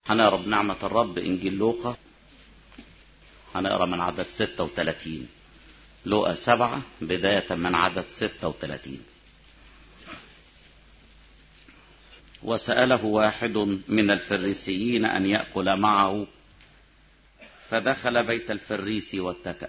هنقرا بنعمة الرب إنجيل لوقا هنقرا من عدد 36 لوقا سبعة بداية من عدد 36 وسأله واحد من الفريسيين أن يأكل معه فدخل بيت الفريسي واتكأ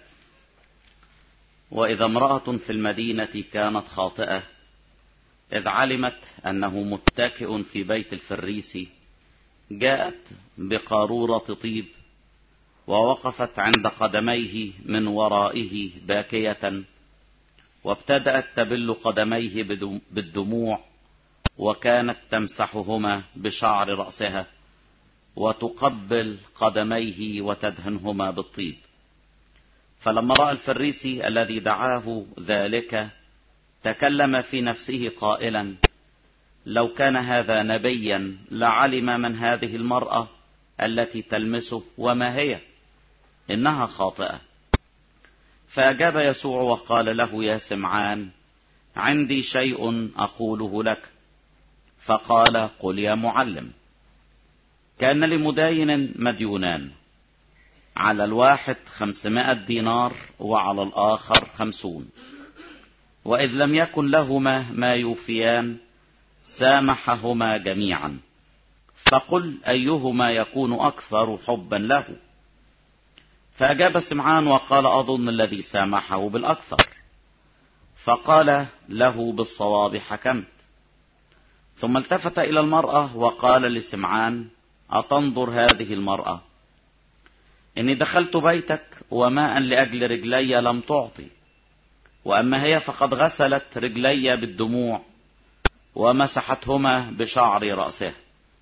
وإذا امرأة في المدينة كانت خاطئة إذ علمت أنه متكئ في بيت الفريسي جاءت بقارورة طيب ووقفت عند قدميه من ورائه باكية وابتدأت تبل قدميه بالدموع وكانت تمسحهما بشعر رأسها وتقبل قدميه وتدهنهما بالطيب فلما رأى الفريسي الذي دعاه ذلك تكلم في نفسه قائلا لو كان هذا نبيا لعلم من هذه المرأة التي تلمسه وما هي إنها خاطئة فأجاب يسوع وقال له يا سمعان عندي شيء أقوله لك فقال قل يا معلم كان لمداين مديونان على الواحد خمسمائة دينار وعلى الآخر خمسون وإذ لم يكن لهما ما يوفيان سامحهما جميعا فقل أيهما يكون أكثر حبا له فأجاب سمعان وقال أظن الذي سامحه بالأكثر فقال له بالصواب حكمت ثم التفت إلى المرأة وقال لسمعان أتنظر هذه المرأة إني دخلت بيتك وماء لأجل رجلي لم تعطي وأما هي فقد غسلت رجلي بالدموع ومسحتهما بشعر رأسها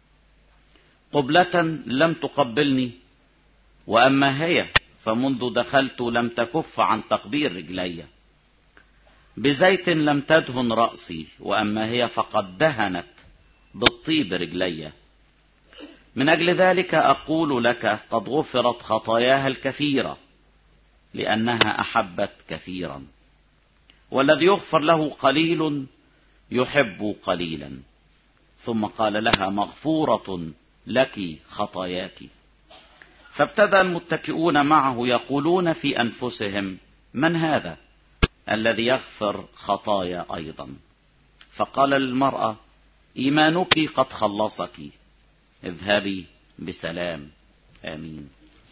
قبلة لم تقبلني وأما هي فمنذ دخلت لم تكف عن تقبيل رجلي بزيت لم تدهن رأسي وأما هي فقد دهنت بالطيب رجلي من أجل ذلك أقول لك قد غفرت خطاياها الكثيرة لأنها أحبت كثيرا والذي يغفر له قليل يحب قليلا ثم قال لها مغفورة لك خطاياك فابتدى المتكئون معه يقولون في أنفسهم من هذا الذي يغفر خطايا أيضا فقال للمرأة إيمانك قد خلصك اذهبي بسلام آمين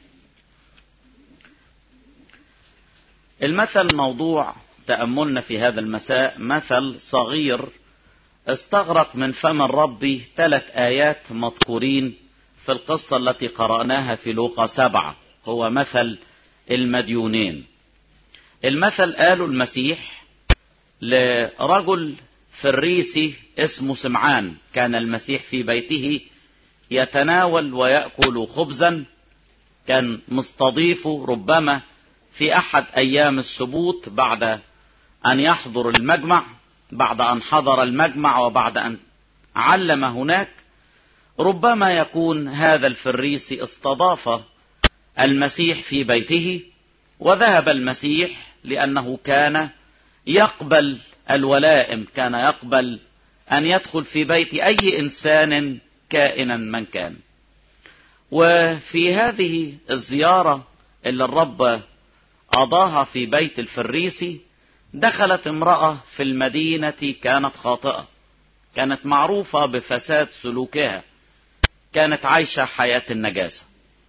المثل موضوع تأملنا في هذا المساء مثل صغير استغرق من فم الرب ثلاث آيات مذكورين في القصة التي قرأناها في لوقا سبعة هو مثل المديونين المثل قاله المسيح لرجل فريسي اسمه سمعان كان المسيح في بيته يتناول ويأكل خبزا كان مستضيفه ربما في أحد أيام السبوت بعد أن يحضر المجمع بعد أن حضر المجمع وبعد أن علم هناك ربما يكون هذا الفريسي استضاف المسيح في بيته وذهب المسيح لأنه كان يقبل الولائم كان يقبل أن يدخل في بيت أي إنسان كائنا من كان وفي هذه الزيارة اللي الرب قضاها في بيت الفريسي دخلت امرأة في المدينة كانت خاطئة كانت معروفة بفساد سلوكها كانت عايشة حياة النجاسة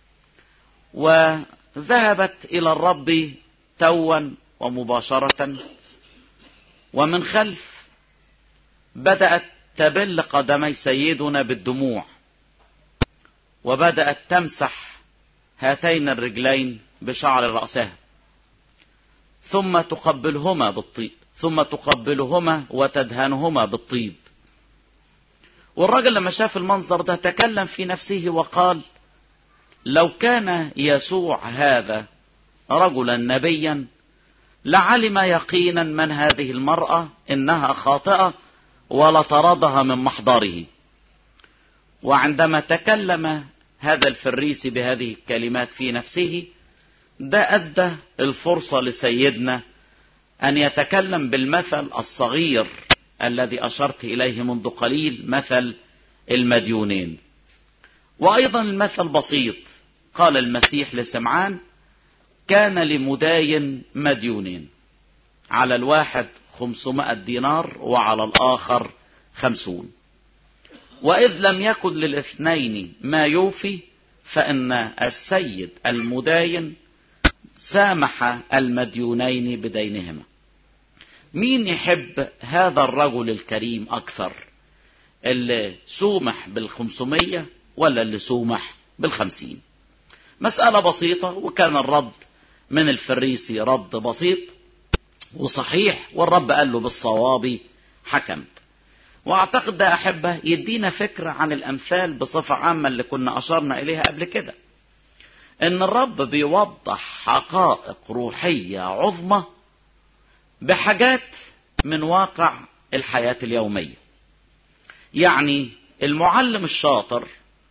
وذهبت إلى الرب توا ومباشرة ومن خلف بدأت تبل قدمي سيدنا بالدموع وبدأت تمسح هاتين الرجلين بشعر رأسها ثم تقبلهما بالطيب ثم تقبلهما وتدهنهما بالطيب والراجل لما شاف المنظر ده تكلم في نفسه وقال لو كان يسوع هذا رجلا نبيا لعلم يقينا من هذه المرأة انها خاطئة ولطردها من محضره وعندما تكلم هذا الفريسي بهذه الكلمات في نفسه ده ادى الفرصة لسيدنا ان يتكلم بالمثل الصغير الذي اشرت اليه منذ قليل مثل المديونين وأيضا المثل بسيط قال المسيح لسمعان كان لمداين مديونين على الواحد خمسمائة دينار وعلى الآخر خمسون وإذ لم يكن للاثنين ما يوفي فإن السيد المداين سامح المديونين بدينهما مين يحب هذا الرجل الكريم أكثر اللي سومح بالخمسمية ولا اللي سومح بالخمسين مسألة بسيطة وكان الرد من الفريسي رد بسيط وصحيح والرب قال له بالصواب حكمت واعتقد ده احبه يدينا فكرة عن الامثال بصفة عامة اللي كنا اشرنا اليها قبل كده ان الرب بيوضح حقائق روحية عظمى بحاجات من واقع الحياة اليومية يعني المعلم الشاطر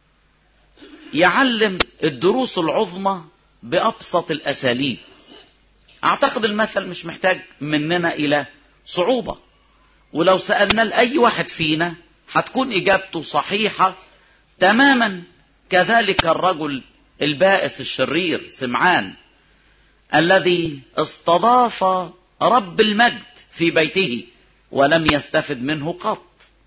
يعلم الدروس العظمى بأبسط الأساليب أعتقد المثل مش محتاج مننا إلى صعوبة ولو سألنا لأي واحد فينا هتكون إجابته صحيحة تماما كذلك الرجل البائس الشرير سمعان الذي استضاف رب المجد في بيته ولم يستفد منه قط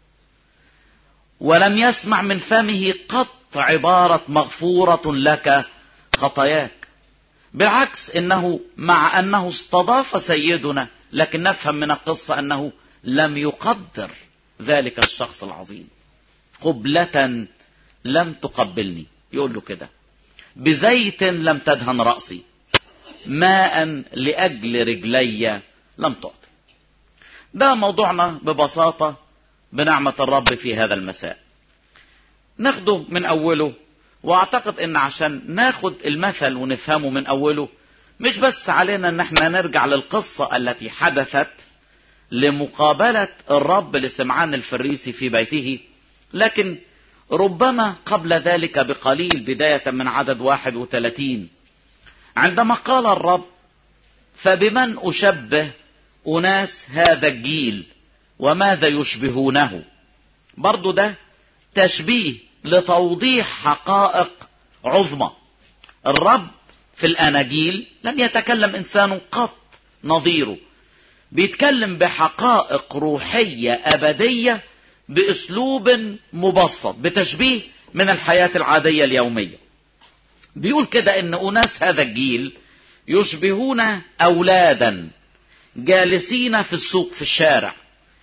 ولم يسمع من فمه قط عبارة مغفورة لك خطاياك بالعكس انه مع انه استضاف سيدنا لكن نفهم من القصة انه لم يقدر ذلك الشخص العظيم قبلة لم تقبلني يقول له كده بزيت لم تدهن رأسي ماء لأجل رجلي لم تعطي ده موضوعنا ببساطة بنعمة الرب في هذا المساء ناخده من أوله واعتقد ان عشان ناخد المثل ونفهمه من اوله مش بس علينا ان احنا نرجع للقصة التي حدثت لمقابلة الرب لسمعان الفريسي في بيته لكن ربما قبل ذلك بقليل بداية من عدد واحد وثلاثين عندما قال الرب فبمن أشبه أناس هذا الجيل وماذا يشبهونه برضو ده تشبيه لتوضيح حقائق عظمى الرب في الاناجيل لم يتكلم انسان قط نظيره بيتكلم بحقائق روحيه ابديه باسلوب مبسط بتشبيه من الحياه العاديه اليوميه بيقول كده ان اناس هذا الجيل يشبهون اولادا جالسين في السوق في الشارع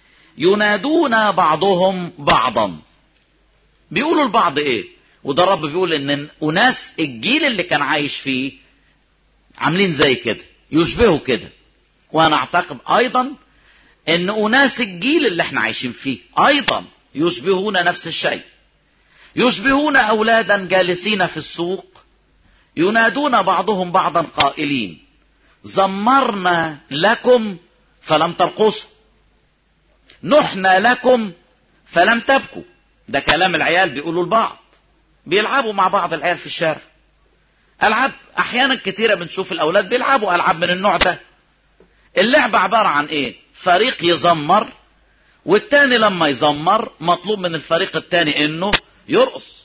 ينادون بعضهم بعضا بيقولوا البعض ايه وده الرب بيقول ان اناس الجيل اللي كان عايش فيه عاملين زي كده يشبهوا كده وانا اعتقد ايضا ان اناس الجيل اللي احنا عايشين فيه ايضا يشبهون نفس الشيء يشبهون اولادا جالسين في السوق ينادون بعضهم بعضا قائلين زمرنا لكم فلم ترقصوا نحنا لكم فلم تبكوا ده كلام العيال بيقولوا لبعض بيلعبوا مع بعض العيال في الشارع العاب احيانا كتيره بنشوف الاولاد بيلعبوا العاب من النوع ده اللعبه عباره عن ايه فريق يزمر والتاني لما يزمر مطلوب من الفريق التاني انه يرقص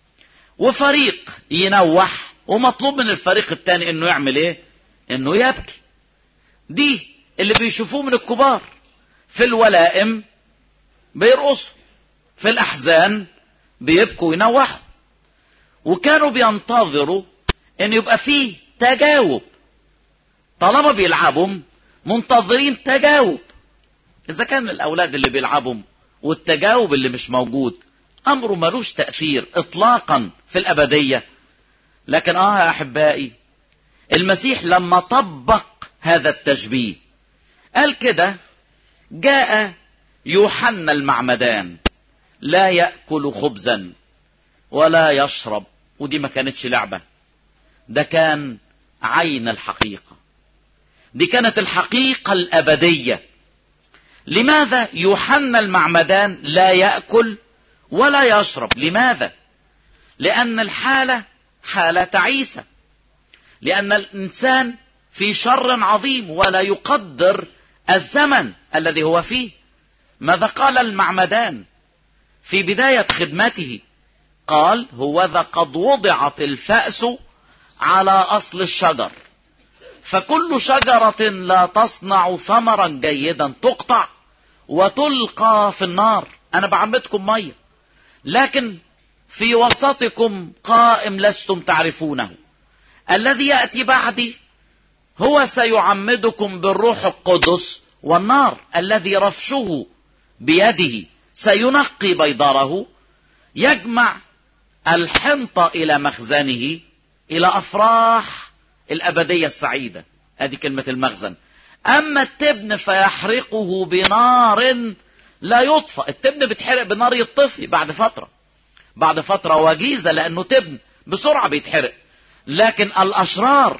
وفريق ينوح ومطلوب من الفريق التاني انه يعمل ايه انه يبكي دي اللي بيشوفوه من الكبار في الولائم بيرقصوا في الأحزان بيبكوا وينوحوا وكانوا بينتظروا ان يبقى فيه تجاوب طالما بيلعبوا منتظرين تجاوب اذا كان الاولاد اللي بيلعبوا والتجاوب اللي مش موجود امره ملوش تأثير اطلاقا في الابدية لكن اه يا احبائي المسيح لما طبق هذا التشبيه قال كده جاء يوحنا المعمدان لا يأكل خبزا ولا يشرب ودي ما كانتش لعبة ده كان عين الحقيقة دي كانت الحقيقة الأبدية لماذا يوحنا المعمدان لا يأكل ولا يشرب لماذا لأن الحالة حالة تعيسة لأن الإنسان في شر عظيم ولا يقدر الزمن الذي هو فيه ماذا قال المعمدان في بداية خدمته قال هوذا قد وضعت الفأس على أصل الشجر فكل شجرة لا تصنع ثمرا جيدا تقطع وتلقى في النار أنا بعمدكم مية لكن في وسطكم قائم لستم تعرفونه الذي يأتي بعدي هو سيعمدكم بالروح القدس والنار الذي رفشه بيده سينقي بيضره يجمع الحنطة إلى مخزنه إلى أفراح الأبدية السعيدة هذه كلمة المخزن أما التبن فيحرقه بنار لا يطفأ التبن بيتحرق بنار يطفي بعد فترة بعد فترة وجيزة لأنه تبن بسرعة بيتحرق لكن الأشرار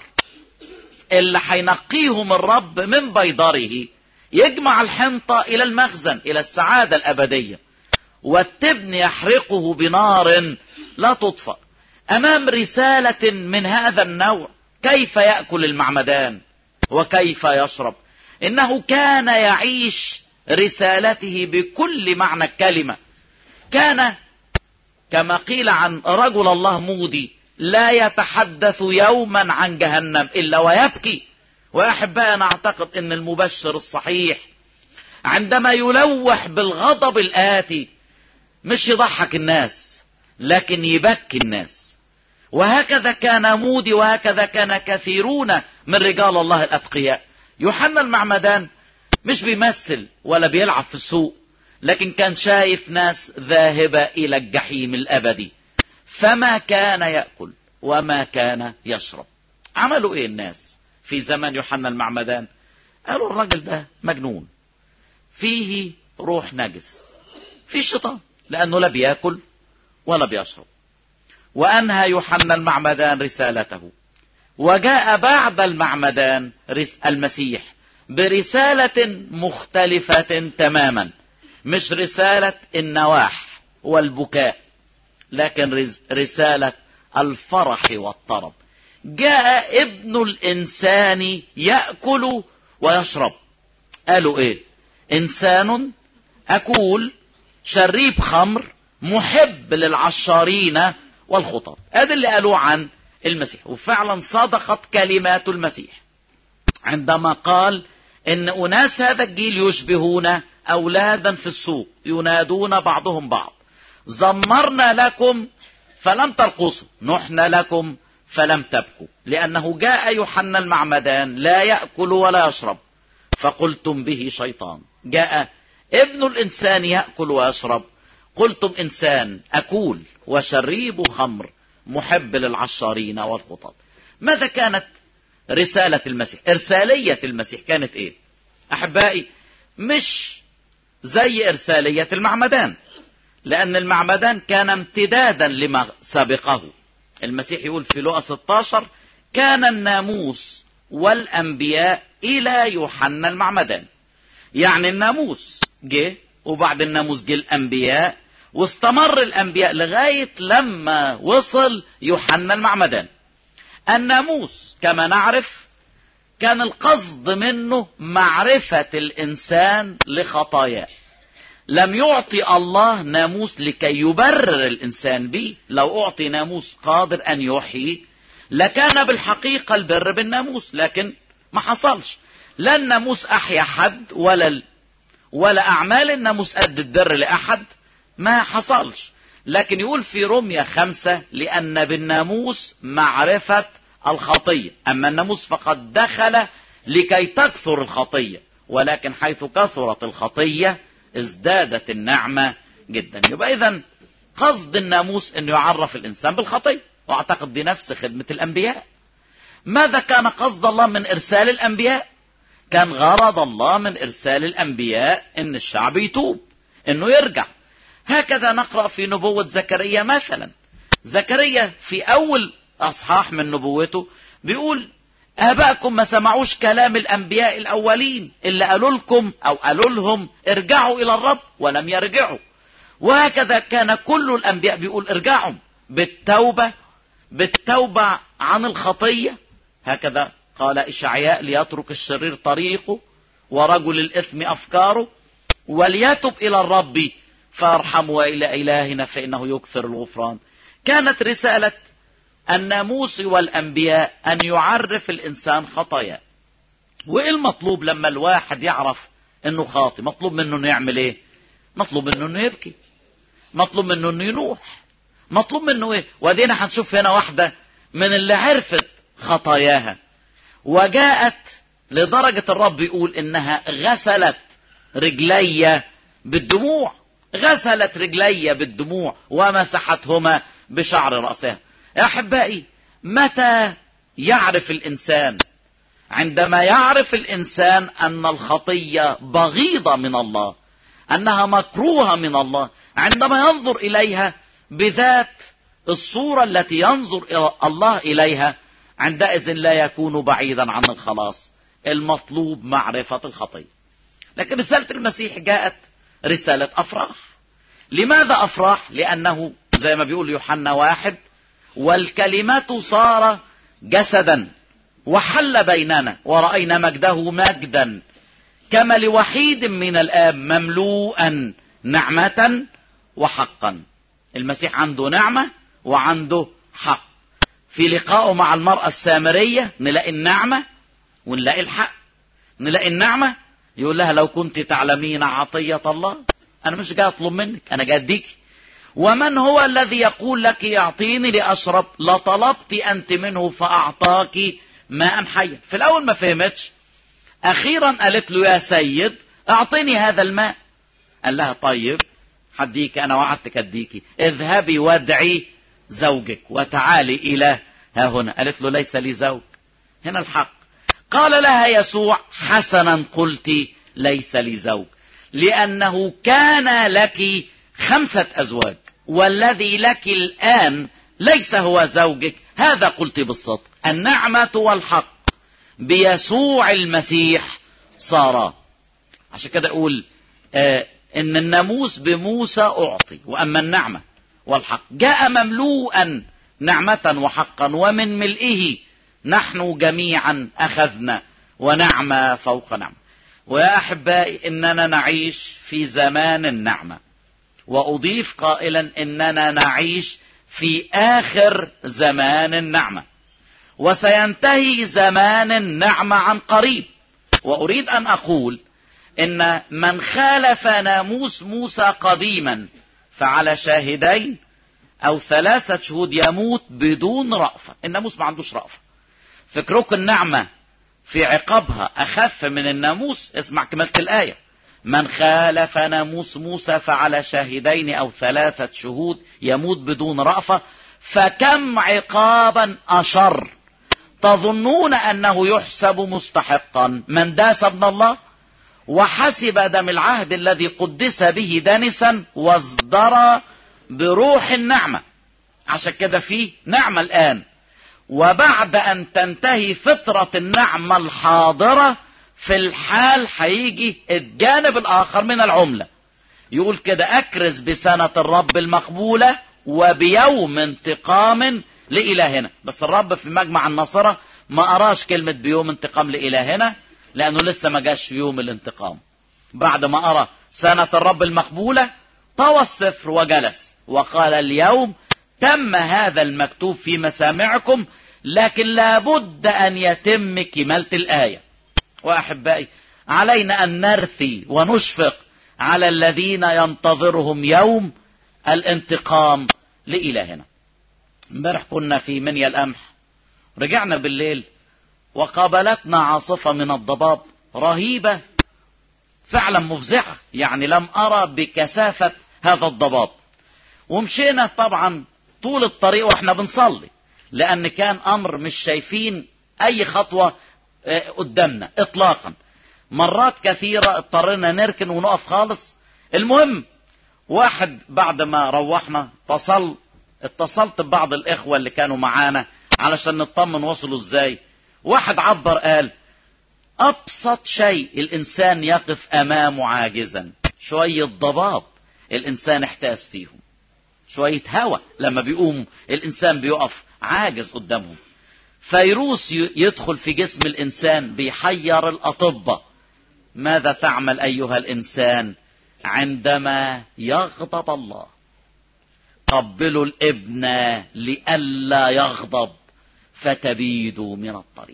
اللي هينقيهم الرب من بيضره يجمع الحنطة إلى المخزن إلى السعادة الأبدية والتبن يحرقه بنار لا تطفأ أمام رسالة من هذا النوع كيف يأكل المعمدان وكيف يشرب إنه كان يعيش رسالته بكل معنى الكلمة كان كما قيل عن رجل الله مودي لا يتحدث يوما عن جهنم إلا ويبكي وأحبائي أنا أعتقد أن المبشر الصحيح عندما يلوح بالغضب الآتي مش يضحك الناس لكن يبكي الناس وهكذا كان مودي وهكذا كان كثيرون من رجال الله الأتقياء يوحنا المعمدان مش بيمثل ولا بيلعب في السوق لكن كان شايف ناس ذاهبة إلى الجحيم الأبدي فما كان يأكل وما كان يشرب عملوا إيه الناس في زمن يوحنا المعمدان قالوا الراجل ده مجنون فيه روح نجس في شيطان لأنه لا بياكل ولا بيشرب وأنهى يوحنا المعمدان رسالته وجاء بعد المعمدان المسيح برسالة مختلفة تماما مش رسالة النواح والبكاء لكن رسالة الفرح والطرب جاء ابن الإنسان يأكل ويشرب قالوا إيه إنسان أكول شريب خمر محب للعشارين والخطب هذا اللي قالوه عن المسيح وفعلا صدقت كلمات المسيح عندما قال ان اناس هذا الجيل يشبهون اولادا في السوق ينادون بعضهم بعض زمرنا لكم فلم ترقصوا نحن لكم فلم تبكوا لانه جاء يوحنا المعمدان لا ياكل ولا يشرب فقلتم به شيطان جاء ابن الانسان ياكل ويشرب قلتم انسان اكول وشريب خمر محب للعشارين والخطط ماذا كانت رسالة المسيح ارسالية المسيح كانت ايه احبائي مش زي ارسالية المعمدان لان المعمدان كان امتدادا لما سبقه المسيح يقول في لقا 16 كان الناموس والانبياء الى يوحنا المعمدان يعني الناموس جه وبعد الناموس جه الانبياء واستمر الانبياء لغاية لما وصل يوحنا المعمدان الناموس كما نعرف كان القصد منه معرفة الانسان لخطاياه لم يعطي الله ناموس لكي يبرر الانسان به لو اعطي ناموس قادر ان يحيي لكان بالحقيقة البر بالناموس لكن ما حصلش لا الناموس احيا حد ولا ولا اعمال الناموس ادت البر لاحد ما حصلش لكن يقول في رمية خمسة لأن بالناموس معرفة الخطية أما الناموس فقد دخل لكي تكثر الخطية ولكن حيث كثرت الخطية ازدادت النعمة جدا يبقى إذا قصد الناموس أنه يعرف الإنسان بالخطية وأعتقد دي نفس خدمة الأنبياء ماذا كان قصد الله من إرسال الأنبياء كان غرض الله من إرسال الأنبياء أن الشعب يتوب أنه يرجع هكذا نقرأ في نبوة زكريا مثلا زكريا في أول أصحاح من نبوته بيقول آباءكم ما سمعوش كلام الأنبياء الأولين اللي قالوا لكم أو قالوا لهم ارجعوا إلى الرب ولم يرجعوا وهكذا كان كل الأنبياء بيقول ارجعوا بالتوبة بالتوبة عن الخطية هكذا قال إشعياء ليترك الشرير طريقه ورجل الإثم أفكاره وليتب إلى الرب فارحموا إلى إلهنا فإنه يكثر الغفران كانت رسالة الناموس والأنبياء أن يعرف الإنسان خطاياه وإيه المطلوب لما الواحد يعرف إنه خاطي مطلوب منه إنه يعمل إيه مطلوب منه إنه يبكي مطلوب منه إنه ينوح مطلوب منه إيه وادينا هنشوف هنا واحدة من اللي عرفت خطاياها وجاءت لدرجة الرب يقول إنها غسلت رجلي بالدموع غسلت رجلي بالدموع ومسحتهما بشعر رأسها يا أحبائي متى يعرف الإنسان عندما يعرف الإنسان أن الخطية بغيضة من الله أنها مكروهة من الله عندما ينظر إليها بذات الصورة التي ينظر إلى الله إليها عندئذ لا يكون بعيدا عن الخلاص المطلوب معرفة الخطية لكن رسالة المسيح جاءت رسالة أفراح لماذا أفراح لأنه زي ما بيقول يوحنا واحد والكلمة صار جسدا وحل بيننا ورأينا مجده مجدا كما لوحيد من الآب مملوءا نعمة وحقا المسيح عنده نعمة وعنده حق في لقائه مع المرأة السامرية نلاقي النعمة ونلاقي الحق نلاقي النعمة يقول لها لو كنت تعلمين عطية الله أنا مش جاي أطلب منك أنا جاي أديك ومن هو الذي يقول لك يعطيني لأشرب لطلبت أنت منه فأعطاك ماء حيا في الأول ما فهمتش أخيرا قالت له يا سيد أعطيني هذا الماء قال لها طيب حديك أنا وعدتك أديكي اذهبي وادعي زوجك وتعالي إلى ها هنا قالت له ليس لي زوج هنا الحق قال لها يسوع حسنا قلت ليس لي زوج لأنه كان لك خمسة أزواج والذي لك الآن ليس هو زوجك هذا قلت بالصدق النعمة والحق بيسوع المسيح صارا عشان كده أقول آه إن الناموس بموسى أعطي وأما النعمة والحق جاء مملوءا نعمة وحقا ومن ملئه نحن جميعا أخذنا ونعمة فوق نعمة ويا أحبائي إننا نعيش في زمان النعمة وأضيف قائلا إننا نعيش في آخر زمان النعمة وسينتهي زمان النعمة عن قريب وأريد أن أقول إن من خالف ناموس موسى قديما فعلى شاهدين أو ثلاثة شهود يموت بدون رأفة الناموس ما عندوش رأفة فكركم النعمة في عقابها أخف من الناموس اسمع كمالة الآية من خالف ناموس موسى فعلى شاهدين أو ثلاثة شهود يموت بدون رأفة فكم عقابا أشر تظنون أنه يحسب مستحقا من داس ابن الله وحسب دم العهد الذي قدس به دنسا وازدرى بروح النعمة عشان كده فيه نعمة الآن وبعد أن تنتهي فترة النعمة الحاضرة في الحال هيجي الجانب الآخر من العملة يقول كده أكرز بسنة الرب المقبولة وبيوم انتقام لإلهنا بس الرب في مجمع النصرة ما أراش كلمة بيوم انتقام لإلهنا لأنه لسه ما جاش يوم الانتقام بعد ما أرى سنة الرب المقبولة طوى السفر وجلس وقال اليوم تم هذا المكتوب في مسامعكم لكن لابد أن يتم كمالة الآية وأحبائي علينا أن نرثي ونشفق على الذين ينتظرهم يوم الانتقام لإلهنا امبارح كنا في منيا القمح رجعنا بالليل وقابلتنا عاصفة من الضباب رهيبة فعلا مفزعة يعني لم أرى بكثافة هذا الضباب ومشينا طبعا طول الطريق واحنا بنصلي لأن كان أمر مش شايفين أي خطوة قدامنا إطلاقا مرات كثيرة اضطرينا نركن ونقف خالص المهم واحد بعد ما روحنا اتصل اتصلت ببعض الإخوة اللي كانوا معانا علشان نطمن وصلوا ازاي واحد عبر قال أبسط شيء الإنسان يقف أمامه عاجزا شوية ضباب الإنسان احتاس فيهم شوية هوا لما بيقوم الإنسان بيقف عاجز قدامهم فيروس يدخل في جسم الإنسان بيحير الأطباء ماذا تعمل أيها الإنسان عندما يغضب الله قبلوا الابن لئلا يغضب فتبيدوا من الطريق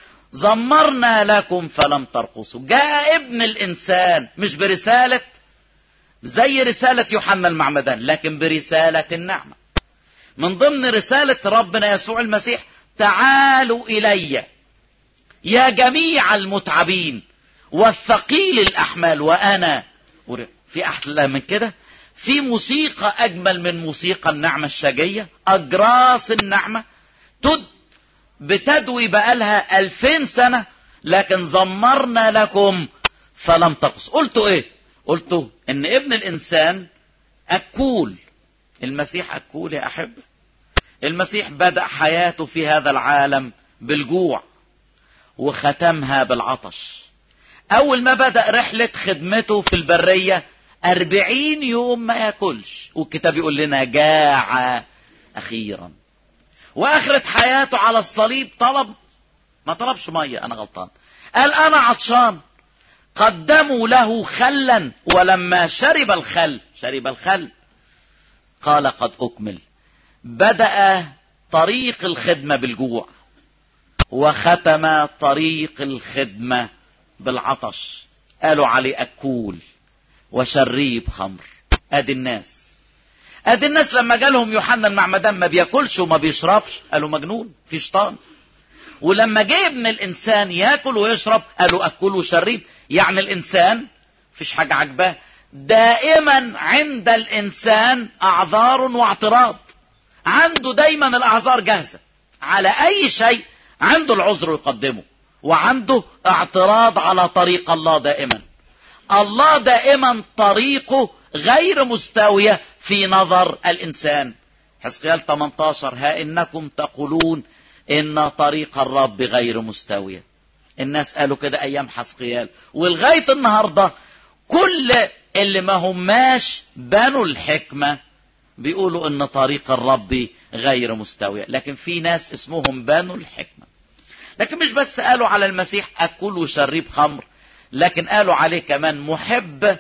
زمرنا لكم فلم ترقصوا جاء ابن الانسان مش برسالة زي رسالة يوحنا المعمدان لكن برسالة النعمة من ضمن رسالة ربنا يسوع المسيح تعالوا الي يا جميع المتعبين والثقيل الاحمال وانا في احلى من كده في موسيقى اجمل من موسيقى النعمة الشجية اجراس النعمة تد بتدوي بقالها الفين سنة لكن زمرنا لكم فلم تقص قلتوا ايه قلتوا ان ابن الانسان اكول المسيح اكول يا احبه المسيح بدأ حياته في هذا العالم بالجوع وختمها بالعطش اول ما بدأ رحلة خدمته في البرية أربعين يوم ما ياكلش والكتاب يقول لنا جاع أخيرا وآخرة حياته على الصليب طلب ما طلبش مية أنا غلطان قال أنا عطشان قدموا له خلا ولما شرب الخل شرب الخل قال قد أكمل بدأ طريق الخدمة بالجوع وختم طريق الخدمة بالعطش قالوا عليه أكول وشريب خمر ادي الناس ادي الناس لما جالهم يوحنا المعمدان ما بياكلش وما بيشربش قالوا مجنون في شيطان ولما جه ابن الانسان ياكل ويشرب قالوا اكل وشريب يعني الانسان فيش حاجه عجباه دائما عند الانسان اعذار واعتراض عنده دايما الاعذار جاهزه على اي شيء عنده العذر يقدمه وعنده اعتراض على طريق الله دائما الله دائما طريقه غير مستوية في نظر الإنسان حسقيال 18 ها إنكم تقولون إن طريق الرب غير مستوية الناس قالوا كده أيام حسقيال ولغاية النهاردة كل اللي ما هماش بنوا الحكمة بيقولوا إن طريق الرب غير مستوية لكن في ناس اسمهم بنوا الحكمة لكن مش بس قالوا على المسيح أكل وشريب خمر لكن قالوا عليه كمان محب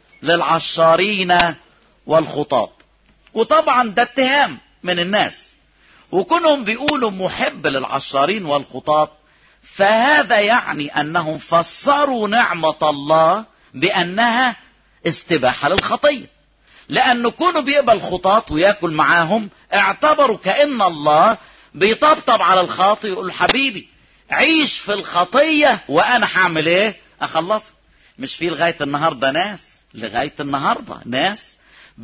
للعشارين والخطاط وطبعا ده اتهام من الناس وكونهم بيقولوا محب للعشارين والخطاط فهذا يعني انهم فسروا نعمة الله بانها استباحة للخطية لانه كونه بيقبل خطاط وياكل معاهم اعتبروا كأن الله بيطبطب على الخاطئ يقول حبيبي عيش في الخطية وانا هعمل ايه اخلصها مش في لغاية النهاردة ناس لغاية النهاردة ناس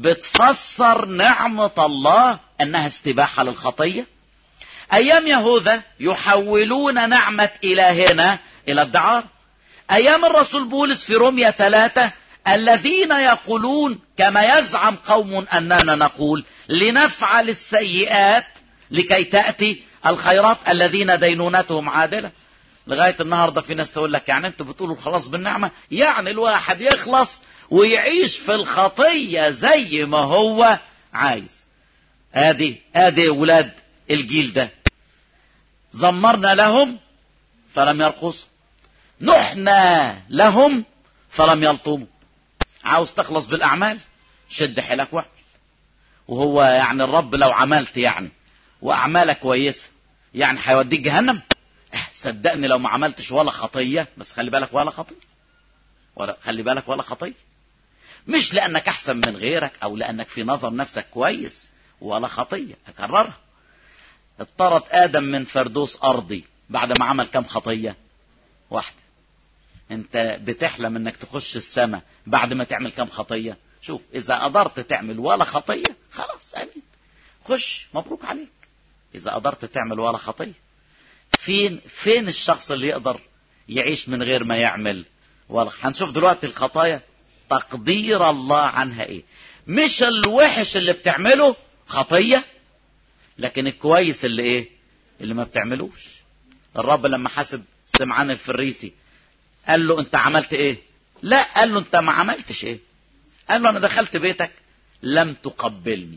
بتفسر نعمة الله انها استباحة للخطية ايام يهوذا يحولون نعمة الهنا الى الدعارة ايام الرسول بولس في روميا ثلاثة الذين يقولون كما يزعم قوم اننا نقول لنفعل السيئات لكي تأتي الخيرات الذين دينونتهم عادلة لغاية النهاردة في ناس تقول لك يعني انتوا بتقولوا الخلاص بالنعمة يعني الواحد يخلص ويعيش في الخطية زي ما هو عايز ادي ادي ولاد الجيل ده زمرنا لهم فلم يرقصوا نحنا لهم فلم يلطموا عاوز تخلص بالاعمال شد حيلك واعمل وهو يعني الرب لو عملت يعني واعمالك كويسه يعني هيوديك جهنم صدقني لو ما عملتش ولا خطيه بس خلي بالك ولا خطيه ولا خلي بالك ولا خطيه مش لانك احسن من غيرك او لانك في نظر نفسك كويس ولا خطيه اكررها اضطرت ادم من فردوس ارضي بعد ما عمل كم خطيه واحده انت بتحلم انك تخش السماء بعد ما تعمل كم خطيه شوف اذا قدرت تعمل ولا خطيه خلاص امين خش مبروك عليك اذا قدرت تعمل ولا خطيه فين فين الشخص اللي يقدر يعيش من غير ما يعمل ولا هنشوف دلوقتي الخطايا تقدير الله عنها ايه مش الوحش اللي بتعمله خطيه لكن الكويس اللي ايه اللي ما بتعملوش الرب لما حاسب سمعان الفريسي قال له انت عملت ايه لا قال له انت ما عملتش ايه قال له انا دخلت بيتك لم تقبلني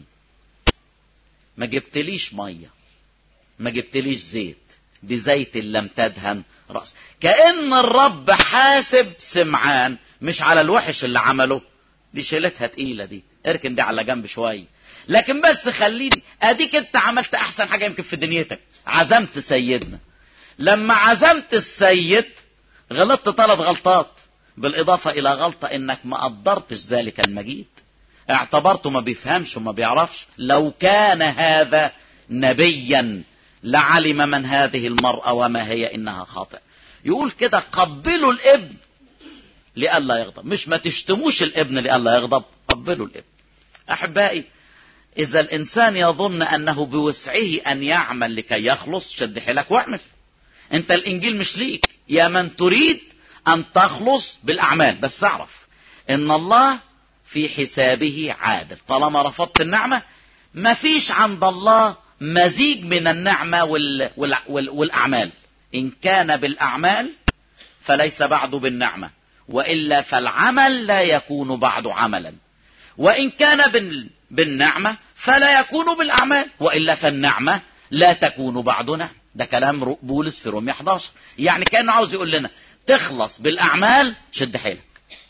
ما جبتليش ميه ما جبتليش زيت دي زيت لم تدهن رأس كأن الرب حاسب سمعان مش على الوحش اللي عمله دي شيلتها تقيلة دي اركن دي على جنب شوية لكن بس خليني اديك انت عملت احسن حاجه يمكن في دنيتك عزمت سيدنا لما عزمت السيد غلطت ثلاث غلطات بالاضافه الى غلطه انك ما قدرتش ذلك المجيد اعتبرته ما بيفهمش وما بيعرفش لو كان هذا نبيا لعلم من هذه المرأة وما هي إنها خاطئ يقول كده قبلوا الابن لئلا يغضب مش ما تشتموش الابن لئلا يغضب قبلوا الابن أحبائي إذا الإنسان يظن أنه بوسعه أن يعمل لكي يخلص شد حيلك واعمل أنت الإنجيل مش ليك يا من تريد أن تخلص بالأعمال بس اعرف إن الله في حسابه عادل طالما رفضت النعمة مفيش عند الله مزيج من النعمة وال... وال... وال... والأعمال إن كان بالأعمال فليس بعد بالنعمة وإلا فالعمل لا يكون بعد عملا وإن كان بال... بالنعمة فلا يكون بالأعمال وإلا فالنعمة لا تكون بعد نعمة ده كلام بولس في رومية 11 يعني كأنه عاوز يقول لنا تخلص بالأعمال شد حيلك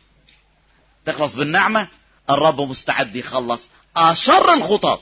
تخلص بالنعمة الرب مستعد يخلص أشر الخطاط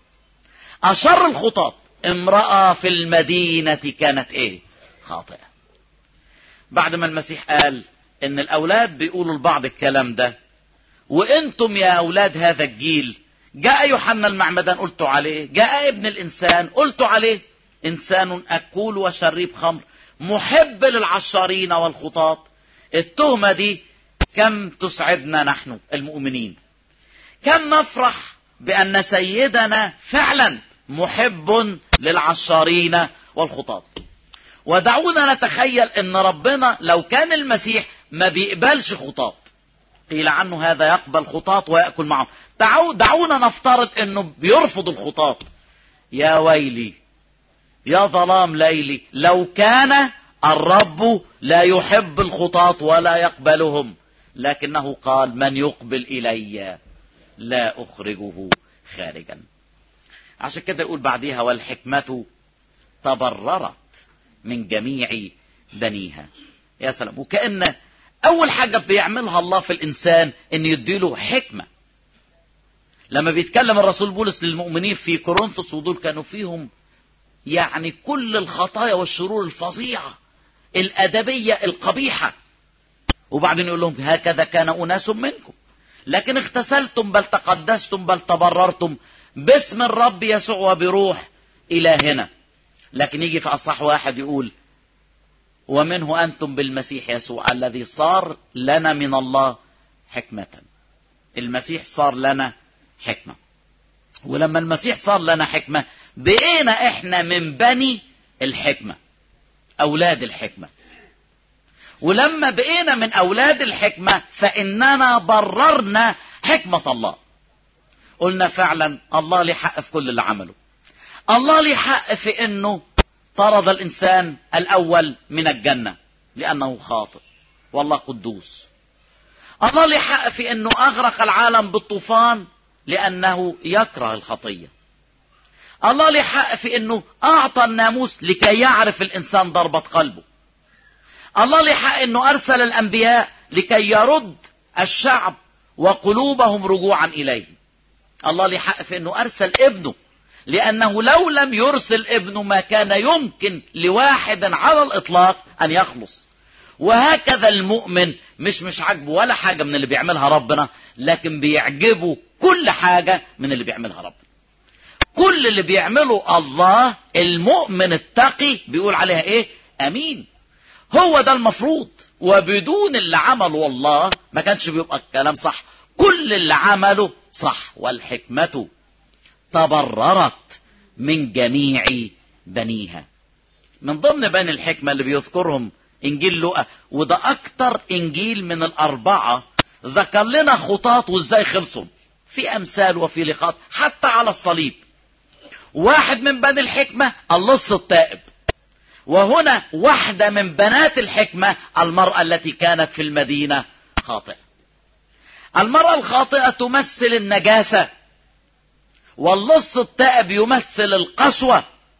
أشر الخطاط امرأة في المدينة كانت ايه خاطئة بعد ما المسيح قال ان الاولاد بيقولوا لبعض الكلام ده وانتم يا اولاد هذا الجيل جاء يوحنا المعمدان قلتوا عليه جاء ابن الانسان قلتوا عليه انسان اكول وشريب خمر محب للعشارين والخطاط التهمة دي كم تسعدنا نحن المؤمنين كم نفرح بأن سيدنا فعلا محب للعشارين والخطاط ودعونا نتخيل ان ربنا لو كان المسيح ما بيقبلش خطاط قيل عنه هذا يقبل خطاط ويأكل معهم دعونا نفترض انه بيرفض الخطاط يا ويلي يا ظلام ليلي لو كان الرب لا يحب الخطاط ولا يقبلهم لكنه قال من يقبل الي لا اخرجه خارجا عشان كده يقول بعديها والحكمة تبررت من جميع بنيها يا سلام وكأن أول حاجة بيعملها الله في الإنسان إن يديله حكمة لما بيتكلم الرسول بولس للمؤمنين في كورنثوس ودول كانوا فيهم يعني كل الخطايا والشرور الفظيعة الأدبية القبيحة وبعدين يقول لهم هكذا كان أناس منكم لكن اغتسلتم بل تقدستم بل تبررتم باسم الرب يسوع وبروح إلهنا لكن يجي في أصح واحد يقول ومنه أنتم بالمسيح يسوع الذي صار لنا من الله حكمة المسيح صار لنا حكمة ولما المسيح صار لنا حكمة بقينا احنا من بني الحكمة أولاد الحكمة ولما بقينا من أولاد الحكمة فإننا بررنا حكمة الله قلنا فعلا الله ليه حق في كل اللي عمله الله ليه حق في انه طرد الانسان الاول من الجنه لانه خاطئ والله قدوس الله ليه حق في انه اغرق العالم بالطوفان لانه يكره الخطيه الله ليه حق في انه اعطى الناموس لكي يعرف الانسان ضربه قلبه الله ليه حق انه ارسل الانبياء لكي يرد الشعب وقلوبهم رجوعا اليه الله ليه حق في انه ارسل ابنه لانه لو لم يرسل ابنه ما كان يمكن لواحد على الاطلاق ان يخلص وهكذا المؤمن مش مش عاجبه ولا حاجة من اللي بيعملها ربنا لكن بيعجبه كل حاجة من اللي بيعملها ربنا كل اللي بيعمله الله المؤمن التقي بيقول عليها ايه امين هو ده المفروض وبدون اللي عمله الله ما كانش بيبقى الكلام صح كل اللي عمله صح والحكمة تبررت من جميع بنيها من ضمن بني الحكمة اللي بيذكرهم انجيل لوقا وده اكتر انجيل من الاربعة ذكر لنا خطاط وازاي خلصوا في امثال وفي لقاط حتى على الصليب واحد من بني الحكمة اللص التائب وهنا واحدة من بنات الحكمة المرأة التي كانت في المدينة خاطئة المرأة الخاطئة تمثل النجاسة واللص التائب يمثل القسوة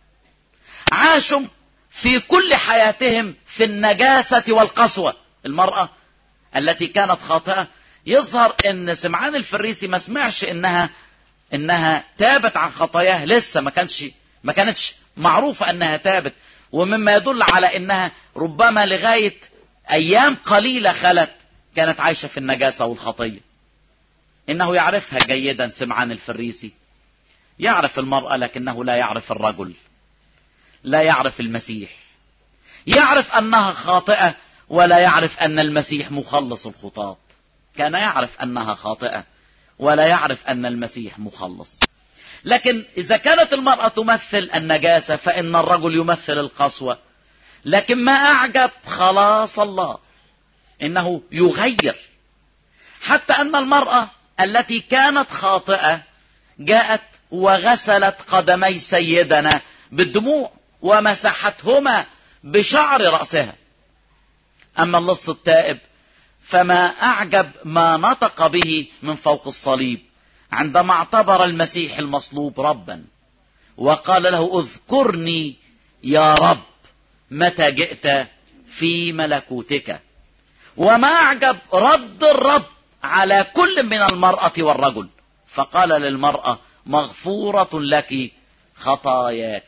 عاشوا في كل حياتهم في النجاسة والقسوة المرأة التي كانت خاطئة يظهر ان سمعان الفريسي ما سمعش انها انها تابت عن خطاياها لسه ما كانش ما كانتش معروفة انها تابت ومما يدل على انها ربما لغاية ايام قليلة خلت كانت عايشة في النجاسة والخطية انه يعرفها جيدا سمعان الفريسي يعرف المرأة لكنه لا يعرف الرجل لا يعرف المسيح يعرف انها خاطئة ولا يعرف ان المسيح مخلص الخطاة كان يعرف انها خاطئة ولا يعرف ان المسيح مخلص لكن اذا كانت المرأة تمثل النجاسة فان الرجل يمثل القسوة لكن ما اعجب خلاص الله انه يغير حتى ان المرأة التي كانت خاطئة جاءت وغسلت قدمي سيدنا بالدموع ومسحتهما بشعر رأسها أما اللص التائب فما أعجب ما نطق به من فوق الصليب عندما اعتبر المسيح المصلوب ربا وقال له اذكرني يا رب متى جئت في ملكوتك وما أعجب رد الرب على كل من المرأة والرجل فقال للمرأة مغفورة لك خطاياك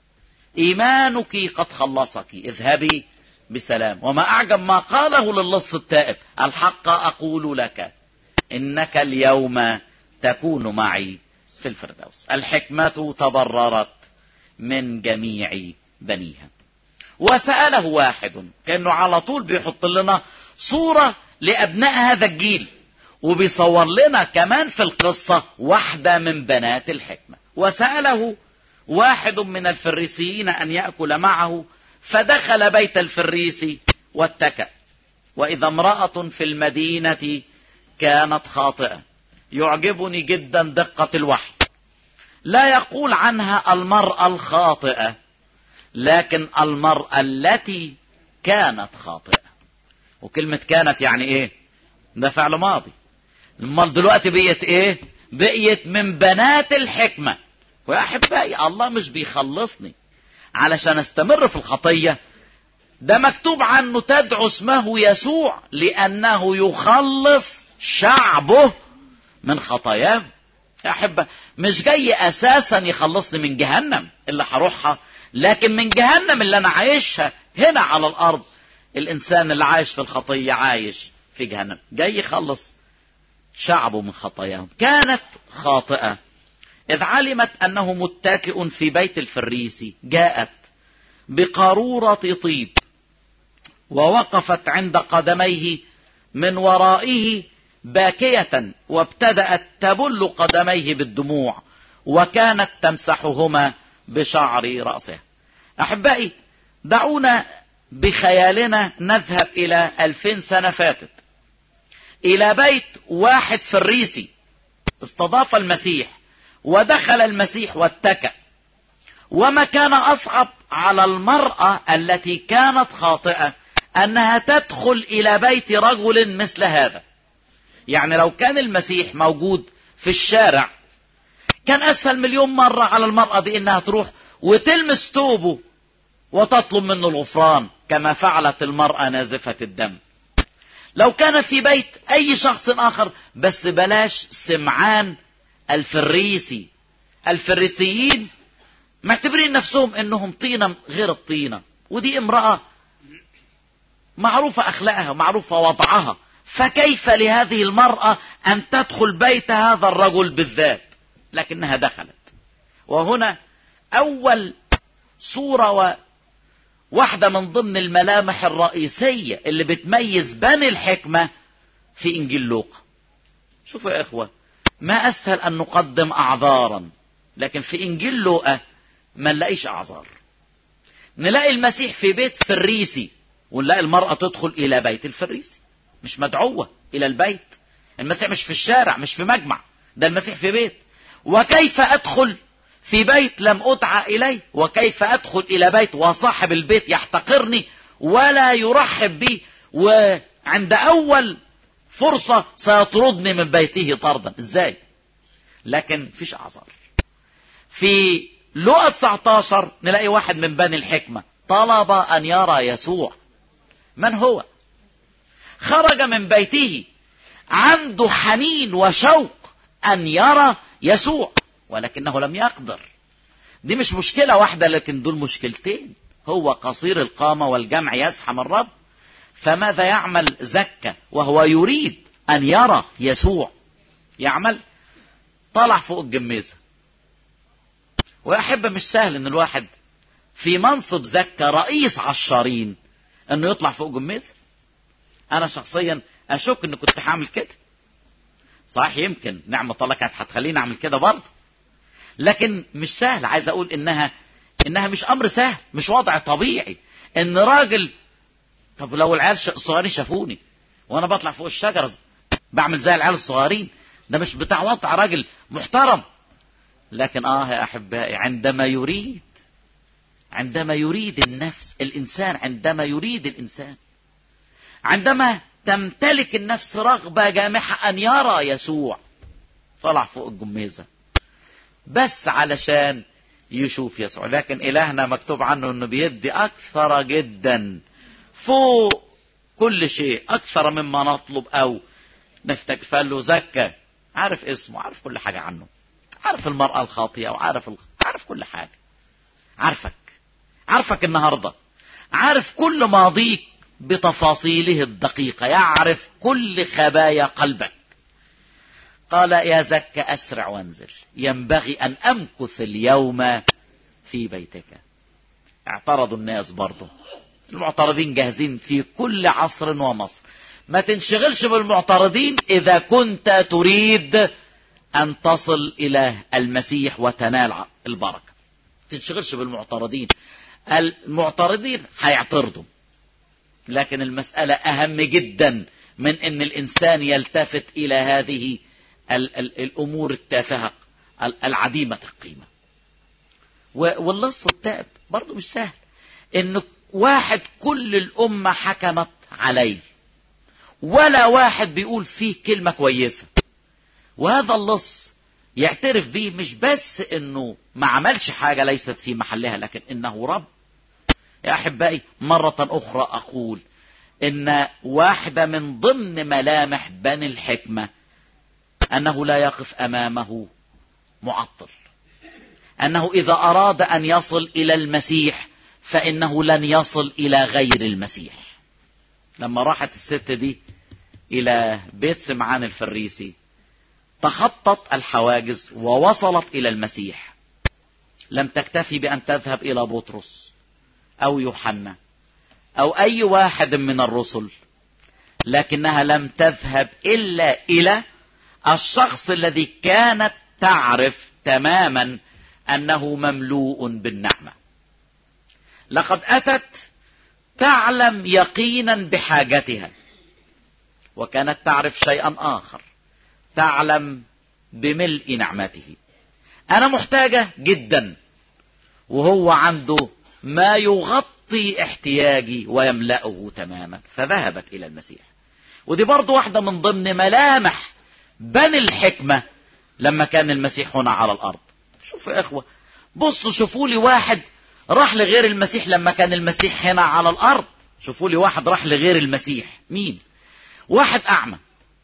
إيمانك قد خلصك اذهبي بسلام وما أعجب ما قاله للص التائب الحق أقول لك إنك اليوم تكون معي في الفردوس الحكمة تبررت من جميع بنيها وسأله واحد كأنه على طول بيحط لنا صورة لأبناء هذا الجيل وبيصور لنا كمان في القصة واحدة من بنات الحكمة وسأله واحد من الفريسيين أن يأكل معه فدخل بيت الفريسي واتكأ وإذا امرأة في المدينة كانت خاطئة يعجبني جدا دقة الوحي لا يقول عنها المرأة الخاطئة لكن المرأة التي كانت خاطئة وكلمة كانت يعني ايه ده فعل ماضي امال دلوقتي بقيت ايه بقيت من بنات الحكمة ويا احبائي الله مش بيخلصني علشان استمر في الخطية ده مكتوب عنه تدعو اسمه يسوع لانه يخلص شعبه من خطاياه يا احبة مش جاي اساسا يخلصني من جهنم اللي هروحها لكن من جهنم اللي انا عايشها هنا على الارض الانسان اللي عايش في الخطية عايش في جهنم جاي يخلص شعبه من خطاياهم كانت خاطئة إذ علمت أنه متكئ في بيت الفريسي جاءت بقارورة طيب ووقفت عند قدميه من ورائه باكية وابتدأت تبل قدميه بالدموع وكانت تمسحهما بشعر رأسه أحبائي دعونا بخيالنا نذهب إلى ألفين سنة فاتت إلى بيت واحد فريسي استضاف المسيح ودخل المسيح واتكأ وما كان أصعب على المرأة التي كانت خاطئة أنها تدخل إلى بيت رجل مثل هذا يعني لو كان المسيح موجود في الشارع كان أسهل مليون مرة على المرأة دي إنها تروح وتلمس توبه وتطلب منه الغفران كما فعلت المرأة نازفة الدم لو كان في بيت أي شخص آخر بس بلاش سمعان الفريسي الفريسيين معتبرين نفسهم انهم طينة غير الطينة ودي امرأة معروفة اخلاقها معروفة وضعها فكيف لهذه المرأة ان تدخل بيت هذا الرجل بالذات لكنها دخلت وهنا اول صورة و واحدة من ضمن الملامح الرئيسية اللي بتميز بني الحكمة في انجيل لوقا شوفوا يا اخوة ما اسهل ان نقدم اعذارا لكن في انجيل لوقا ما نلاقيش اعذار نلاقي المسيح في بيت فريسي ونلاقي المرأة تدخل الى بيت الفريسي مش مدعوة الى البيت المسيح مش في الشارع مش في مجمع ده المسيح في بيت وكيف ادخل في بيت لم ادعى اليه وكيف ادخل الى بيت وصاحب البيت يحتقرني ولا يرحب بي وعند اول فرصة سيطردني من بيته طردا ازاي لكن فيش اعذار في لقى 19 نلاقي واحد من بني الحكمة طلب ان يرى يسوع من هو خرج من بيته عنده حنين وشوق ان يرى يسوع ولكنه لم يقدر دي مش مشكلة واحدة لكن دول مشكلتين هو قصير القامة والجمع يزحم الرب فماذا يعمل زكا وهو يريد أن يرى يسوع يعمل طلع فوق الجميزة وأحب مش سهل أن الواحد في منصب زكا رئيس عشارين أنه يطلع فوق جميزة أنا شخصيا أشك أن كنت هعمل كده صحيح يمكن نعمة الله كانت هتخليني أعمل كده برضه لكن مش سهل عايز أقول إنها إنها مش أمر سهل مش وضع طبيعي إن راجل طب لو العيال الصغيرين شافوني وأنا بطلع فوق الشجرة بعمل زي العيال الصغيرين ده مش بتاع وضع راجل محترم لكن آه يا أحبائي عندما يريد عندما يريد النفس الإنسان عندما يريد الإنسان عندما تمتلك النفس رغبة جامحة أن يرى يسوع طلع فوق الجميزة بس علشان يشوف يسوع لكن إلهنا مكتوب عنه أنه بيدي أكثر جدا فوق كل شيء أكثر مما نطلب أو نفتك فله زكى عارف اسمه عارف كل حاجة عنه عارف المرأة الخاطئة وعارف ال... عارف كل حاجة عارفك عارفك النهاردة عارف كل ماضيك بتفاصيله الدقيقة يعرف كل خبايا قلبك قال يا زك أسرع وانزل ينبغي أن أمكث اليوم في بيتك اعترضوا الناس برضه المعترضين جاهزين في كل عصر ومصر ما تنشغلش بالمعترضين إذا كنت تريد أن تصل إلى المسيح وتنال البركة تنشغلش بالمعترضين المعترضين هيعترضوا لكن المسألة أهم جدا من أن الإنسان يلتفت إلى هذه ال ال الأمور التافهة العديمة القيمة واللص التائب برضه مش سهل أن واحد كل الأمة حكمت عليه ولا واحد بيقول فيه كلمة كويسة وهذا اللص يعترف به مش بس انه ما عملش حاجة ليست في محلها لكن انه رب يا احبائي مرة اخرى اقول ان واحدة من ضمن ملامح بني الحكمة انه لا يقف امامه معطل انه اذا اراد ان يصل الى المسيح فانه لن يصل الى غير المسيح لما راحت الست دي الى بيت سمعان الفريسي تخطت الحواجز ووصلت الى المسيح لم تكتفي بان تذهب الى بطرس او يوحنا او اي واحد من الرسل لكنها لم تذهب الا الى الشخص الذي كانت تعرف تماما انه مملوء بالنعمه لقد اتت تعلم يقينا بحاجتها وكانت تعرف شيئا اخر تعلم بملء نعمته انا محتاجه جدا وهو عنده ما يغطي احتياجي ويملأه تماما فذهبت الى المسيح ودي برضو واحدة من ضمن ملامح بني الحكمة لما كان المسيح هنا على الارض شوفوا يا اخوة بصوا شوفوا لي واحد راح لغير المسيح لما كان المسيح هنا على الارض شوفوا لي واحد راح لغير المسيح مين واحد اعمى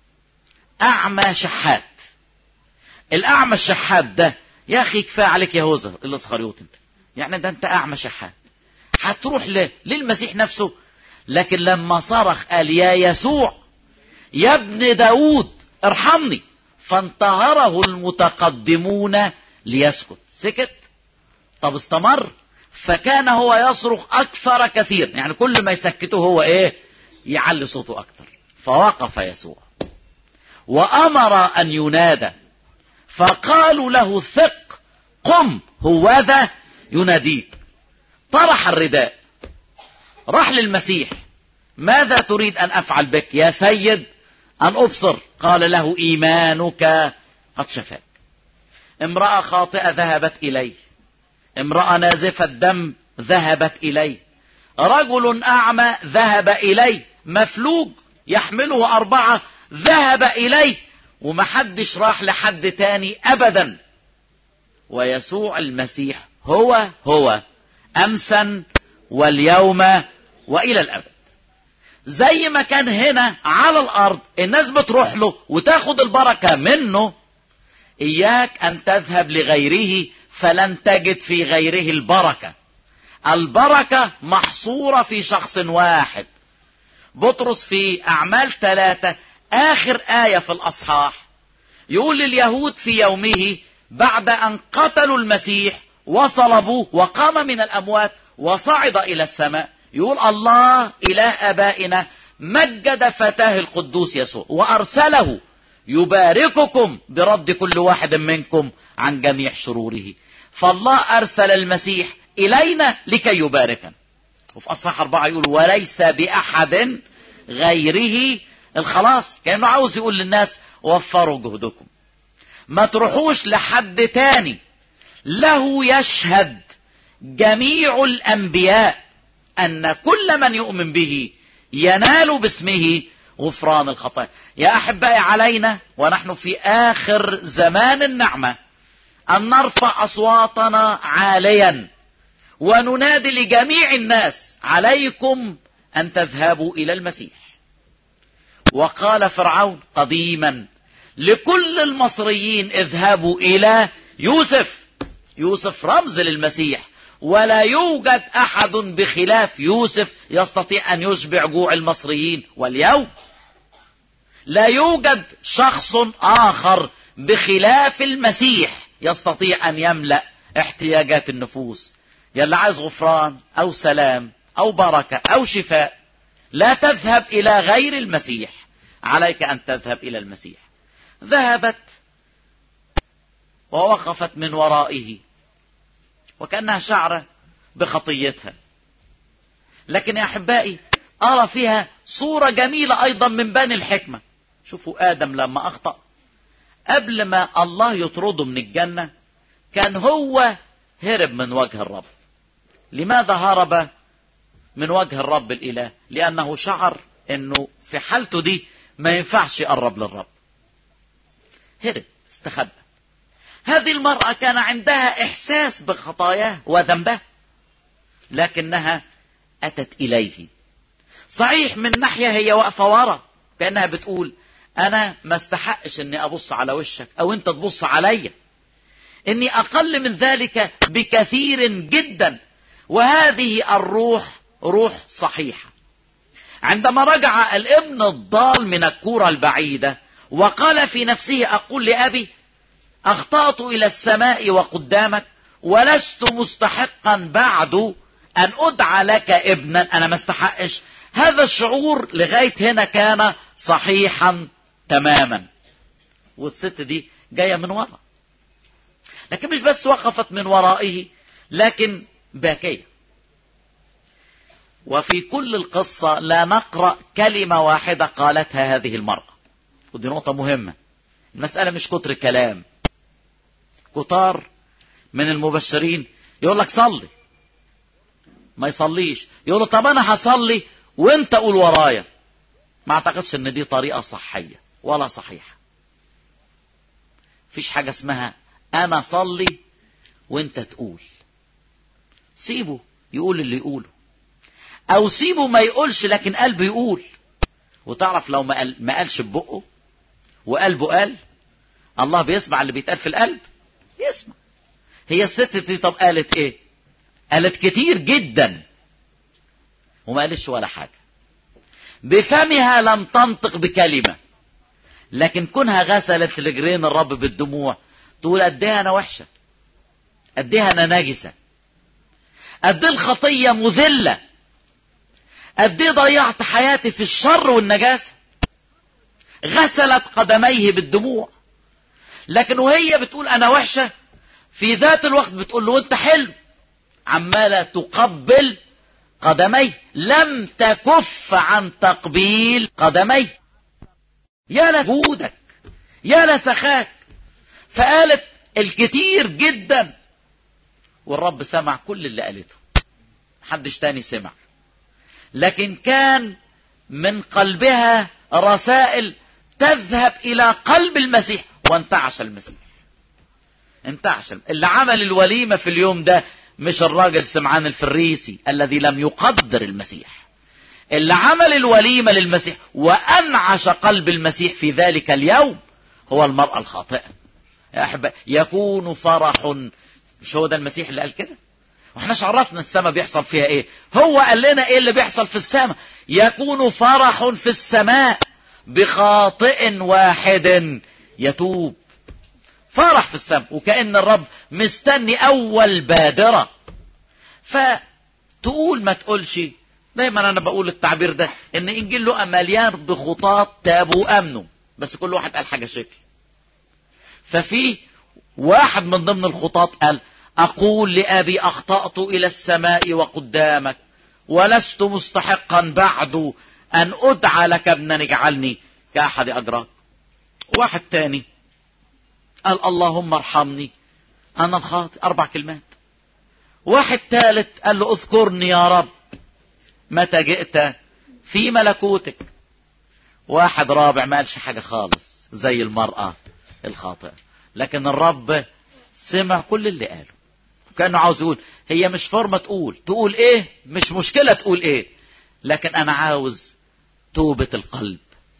اعمى شحات الاعمى الشحات ده يا اخي كفايه عليك يا هوزر الاسخريوط انت يعني ده انت اعمى شحات هتروح ل... للمسيح نفسه لكن لما صرخ قال يا يسوع يا ابن داود ارحمني فانتهره المتقدمون ليسكت سكت طب استمر فكان هو يصرخ اكثر كثير يعني كل ما يسكته هو ايه يعلي صوته اكثر فوقف يسوع وامر ان ينادى فقالوا له ثق قم هو ذا يناديك طرح الرداء راح للمسيح ماذا تريد ان افعل بك يا سيد ان ابصر قال له ايمانك قد شفاك امرأة خاطئة ذهبت اليه امرأة نازفة الدم ذهبت اليه رجل اعمى ذهب اليه مفلوج يحمله اربعة ذهب اليه ومحدش راح لحد تاني ابدا ويسوع المسيح هو هو امسا واليوم والى الابد زي ما كان هنا على الارض الناس بتروح له وتاخد البركة منه إياك أن تذهب لغيره فلن تجد في غيره البركة البركة محصورة في شخص واحد بطرس في أعمال ثلاثة آخر آية في الأصحاح يقول لليهود في يومه بعد أن قتلوا المسيح وصلبوه وقام من الأموات وصعد إلى السماء يقول الله إله أبائنا مجد فتاه القدوس يسوع وأرسله يبارككم برد كل واحد منكم عن جميع شروره فالله أرسل المسيح إلينا لكي يباركنا وفي أصحاح أربعة يقول وليس بأحد غيره الخلاص كأنه عاوز يقول للناس وفروا جهدكم ما تروحوش لحد تاني له يشهد جميع الأنبياء أن كل من يؤمن به ينال باسمه غفران الخطايا يا أحبائي علينا ونحن في آخر زمان النعمة أن نرفع أصواتنا عاليا وننادي لجميع الناس عليكم أن تذهبوا إلى المسيح وقال فرعون قديما لكل المصريين اذهبوا إلى يوسف يوسف رمز للمسيح ولا يوجد أحد بخلاف يوسف يستطيع أن يشبع جوع المصريين واليوم لا يوجد شخص آخر بخلاف المسيح يستطيع أن يملأ احتياجات النفوس يلي عايز غفران أو سلام أو بركة أو شفاء لا تذهب إلى غير المسيح عليك أن تذهب إلى المسيح ذهبت ووقفت من ورائه وكأنها شعرة بخطيتها لكن يا أحبائي أرى فيها صورة جميلة أيضا من بني الحكمة شوفوا آدم لما أخطأ قبل ما الله يطرده من الجنة كان هو هرب من وجه الرب لماذا هرب من وجه الرب الإله لأنه شعر أنه في حالته دي ما ينفعش يقرب للرب هرب استخبى هذه المرأة كان عندها إحساس بخطاياه وذنبه لكنها أتت إليه صحيح من ناحية هي واقفة ورا كأنها بتقول أنا ما استحقش أني أبص على وشك أو أنت تبص عليا إني أقل من ذلك بكثير جدا وهذه الروح روح صحيحة عندما رجع الابن الضال من الكورة البعيدة وقال في نفسه أقول لأبي أخطأت إلى السماء وقدامك ولست مستحقا بعد أن أدعى لك ابنا أنا ما استحقش هذا الشعور لغاية هنا كان صحيحا تماما والست دي جاية من وراء لكن مش بس وقفت من ورائه لكن باكية وفي كل القصة لا نقرأ كلمة واحدة قالتها هذه المرأة ودي نقطة مهمة المسألة مش كتر كلام كتار من المبشرين يقول لك صلي ما يصليش يقول له طب انا هصلي وانت قول ورايا ما اعتقدش ان دي طريقة صحية ولا صحيحة فيش حاجة اسمها انا صلي وانت تقول سيبه يقول اللي يقوله او سيبه ما يقولش لكن قلبه يقول وتعرف لو ما, قال ما قالش ببقه وقلبه قال الله بيسمع اللي بيتقال في القلب يسمع هي الست دي طب قالت ايه قالت كتير جدا وما قالش ولا حاجة بفمها لم تنطق بكلمة لكن كونها غسلت رجلين الرب بالدموع تقول قد ايه انا وحشة قد ايه انا نجسة قد ايه الخطية مذلة قد ايه ضيعت حياتي في الشر والنجاسة غسلت قدميه بالدموع لكن وهي بتقول انا وحشة في ذات الوقت بتقول له انت حلو عمالة تقبل قدميه لم تكف عن تقبيل قدميه يا لجودك يا لسخاك فقالت الكتير جدا والرب سمع كل اللي قالته محدش تاني سمع لكن كان من قلبها رسائل تذهب الى قلب المسيح وانتعش المسيح انتعش اللي عمل الوليمة في اليوم ده مش الراجل سمعان الفريسي الذي لم يقدر المسيح اللي عمل الوليمة للمسيح وأنعش قلب المسيح في ذلك اليوم هو المرأة الخاطئة يا أحبة يكون فرح مش هو ده المسيح اللي قال كده واحنا عرفنا السماء بيحصل فيها ايه هو قال لنا ايه اللي بيحصل في السماء يكون فرح في السماء بخاطئ واحد يتوب فرح في السماء وكأن الرب مستني اول بادرة فتقول ما تقولش دايما انا بقول التعبير ده ان انجيل لقى مليان بخطاط تابوا وامنوا بس كل واحد قال حاجة شكل ففي واحد من ضمن الخطاط قال اقول لابي اخطأت الى السماء وقدامك ولست مستحقا بعد ان ادعى لك ابنا اجعلني كاحد اجراك واحد تاني قال اللهم ارحمني انا الخاطئ اربع كلمات واحد ثالث قال له اذكرني يا رب متى جئت في ملكوتك واحد رابع ما قالش حاجة خالص زي المرأة الخاطئة لكن الرب سمع كل اللي قاله كانه عاوز يقول هي مش فورمة تقول تقول ايه مش مشكلة تقول ايه لكن انا عاوز توبة القلب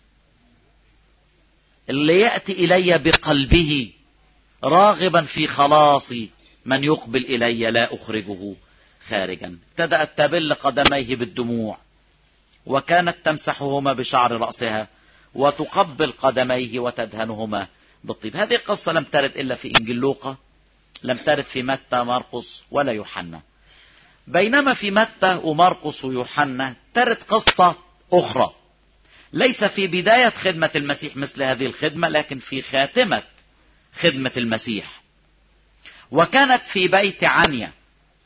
اللي يأتي الي بقلبه راغبا في خلاصي من يقبل الي لا اخرجه خارجا ابتدأت تبل قدميه بالدموع وكانت تمسحهما بشعر رأسها وتقبل قدميه وتدهنهما بالطيب هذه القصة لم ترد إلا في إنجيل لوقا لم ترد في متى مرقس ولا يوحنا بينما في متى ومرقس ويوحنا ترد قصة أخرى ليس في بداية خدمة المسيح مثل هذه الخدمة لكن في خاتمة خدمة المسيح وكانت في بيت عنيا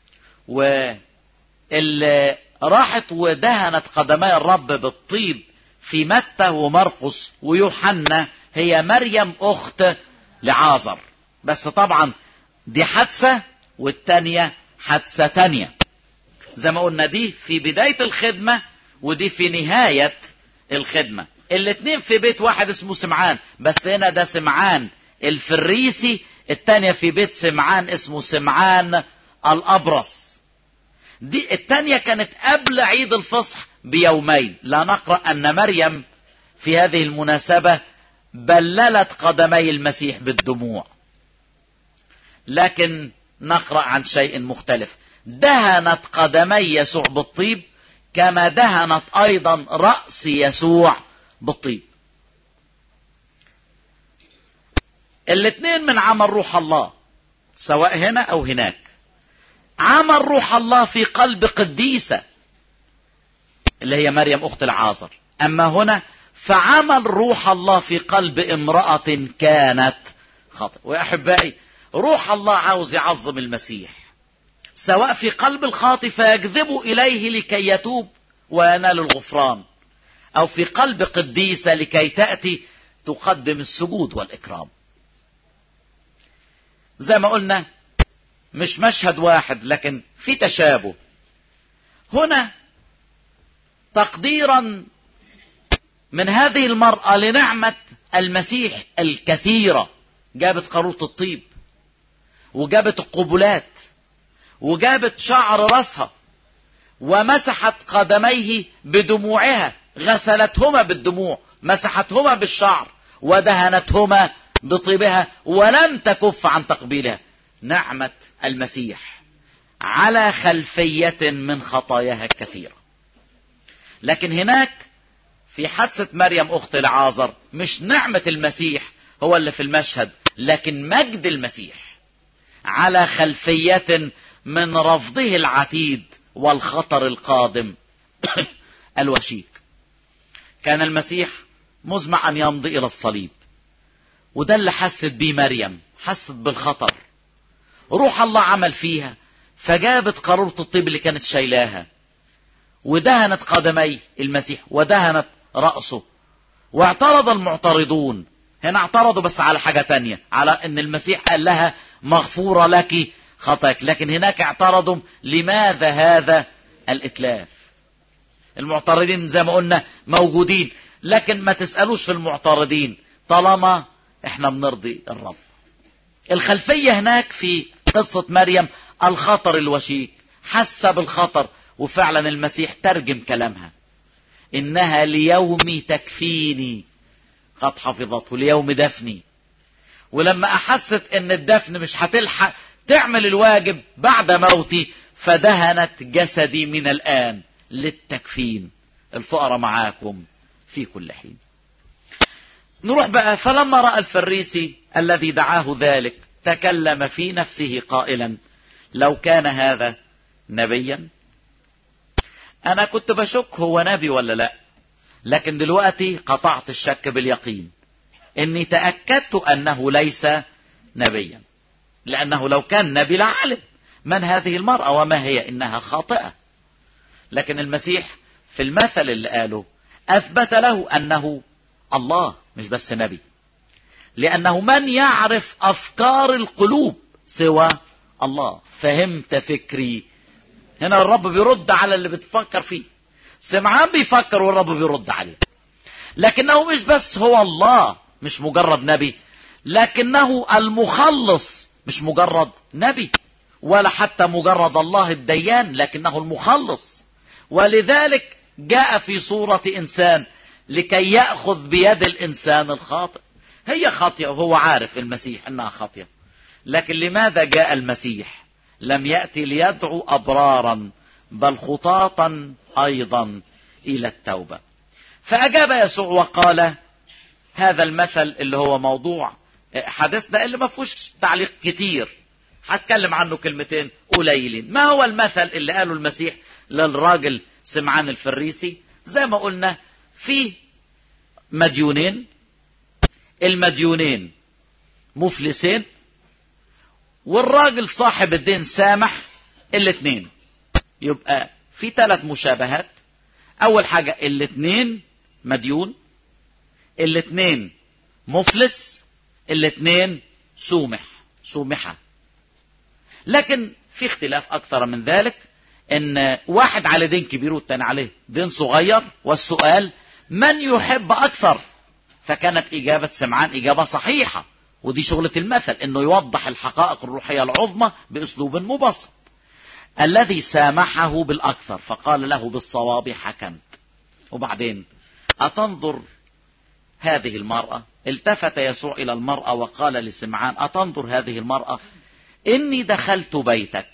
واللي راحت ودهنت قدمي الرب بالطيب في متى ومرقس ويوحنا هي مريم اخت لعازر بس طبعا دي حادثة والتانية حادثة تانية زي ما قلنا دي في بداية الخدمة ودي في نهاية الخدمة الاتنين في بيت واحد اسمه سمعان بس هنا ده سمعان الفريسي التانية في بيت سمعان اسمه سمعان الأبرص دي التانية كانت قبل عيد الفصح بيومين لا نقرأ أن مريم في هذه المناسبة بللت قدمي المسيح بالدموع لكن نقرأ عن شيء مختلف دهنت قدمي يسوع بالطيب كما دهنت أيضا رأس يسوع بالطيب الاثنين من عمل روح الله سواء هنا أو هناك عمل روح الله في قلب قديسة اللي هي مريم أخت العازر أما هنا فعمل روح الله في قلب امرأة كانت خطأ وأحبائي روح الله عاوز يعظم المسيح سواء في قلب الخاطئ فيجذب إليه لكي يتوب وينال الغفران أو في قلب قديسة لكي تأتي تقدم السجود والإكرام زي ما قلنا مش مشهد واحد لكن في تشابه هنا تقديرا من هذه المرأة لنعمة المسيح الكثيرة جابت قارورة الطيب وجابت القبلات وجابت شعر راسها ومسحت قدميه بدموعها غسلتهما بالدموع مسحتهما بالشعر ودهنتهما بطيبها ولم تكف عن تقبيلها نعمة المسيح على خلفية من خطاياها الكثيرة لكن هناك في حادثة مريم أخت العازر مش نعمة المسيح هو اللي في المشهد لكن مجد المسيح على خلفية من رفضه العتيد والخطر القادم الوشيك كان المسيح مزمع أن يمضي إلى الصليب وده اللي حست بيه مريم حست بالخطر روح الله عمل فيها فجابت قارورة الطيب اللي كانت شايلاها ودهنت قدمي المسيح ودهنت رأسه واعترض المعترضون هنا اعترضوا بس على حاجة تانية على ان المسيح قال لها مغفورة لك خطأك لكن هناك اعترضوا لماذا هذا الاتلاف المعترضين زي ما قلنا موجودين لكن ما تسألوش في المعترضين طالما احنا بنرضي الرب الخلفية هناك في قصة مريم الخطر الوشيك حس بالخطر وفعلا المسيح ترجم كلامها انها ليوم تكفيني قد حفظته ليوم دفني ولما احست ان الدفن مش هتلحق تعمل الواجب بعد موتي فدهنت جسدي من الان للتكفين الفقراء معاكم في كل حين نروح بقى فلما راى الفريسي الذي دعاه ذلك تكلم في نفسه قائلا لو كان هذا نبيا انا كنت بشك هو نبي ولا لا لكن دلوقتي قطعت الشك باليقين اني تاكدت انه ليس نبيا لانه لو كان نبي لعلم من هذه المراه وما هي انها خاطئه لكن المسيح في المثل اللي قاله اثبت له انه الله مش بس نبي لانه من يعرف افكار القلوب سوى الله فهمت فكري هنا الرب بيرد على اللي بتفكر فيه سمعان بيفكر والرب بيرد عليه لكنه مش بس هو الله مش مجرد نبي لكنه المخلص مش مجرد نبي ولا حتى مجرد الله الديان لكنه المخلص ولذلك جاء في صورة انسان لكي يأخذ بيد الانسان الخاطئ هي خاطئة وهو عارف المسيح انها خاطئة لكن لماذا جاء المسيح لم يأتي ليدعو أبرارا بل خطاطا أيضا إلى التوبة فأجاب يسوع وقال هذا المثل اللي هو موضوع حديثنا اللي ما فيهوش تعليق كتير هتكلم عنه كلمتين قليلين ما هو المثل اللي قاله المسيح للراجل سمعان الفريسي زي ما قلنا في مديونين المديونين مفلسين والراجل صاحب الدين سامح الاثنين يبقى في ثلاث مشابهات اول حاجة الاثنين مديون الاثنين مفلس الاثنين سومح سومحة لكن في اختلاف اكثر من ذلك ان واحد على دين كبير والتاني عليه دين صغير والسؤال من يحب اكثر فكانت اجابة سمعان اجابة صحيحة ودي شغلة المثل انه يوضح الحقائق الروحية العظمى باسلوب مبسط الذي سامحه بالاكثر فقال له بالصواب حكمت وبعدين اتنظر هذه المرأة التفت يسوع الى المرأة وقال لسمعان اتنظر هذه المرأة اني دخلت بيتك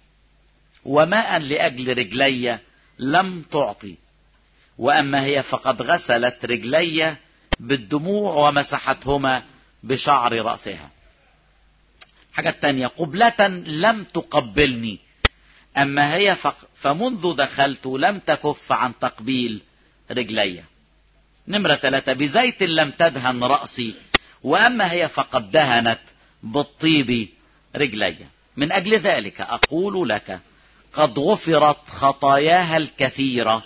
وماء لاجل رجلي لم تعطي واما هي فقد غسلت رجلي بالدموع ومسحتهما بشعر رأسها حاجة تانية قبلة لم تقبلني أما هي فمنذ دخلت لم تكف عن تقبيل رجلي نمرة ثلاثة بزيت لم تدهن رأسي وأما هي فقد دهنت بالطيب رجلي من أجل ذلك أقول لك قد غفرت خطاياها الكثيرة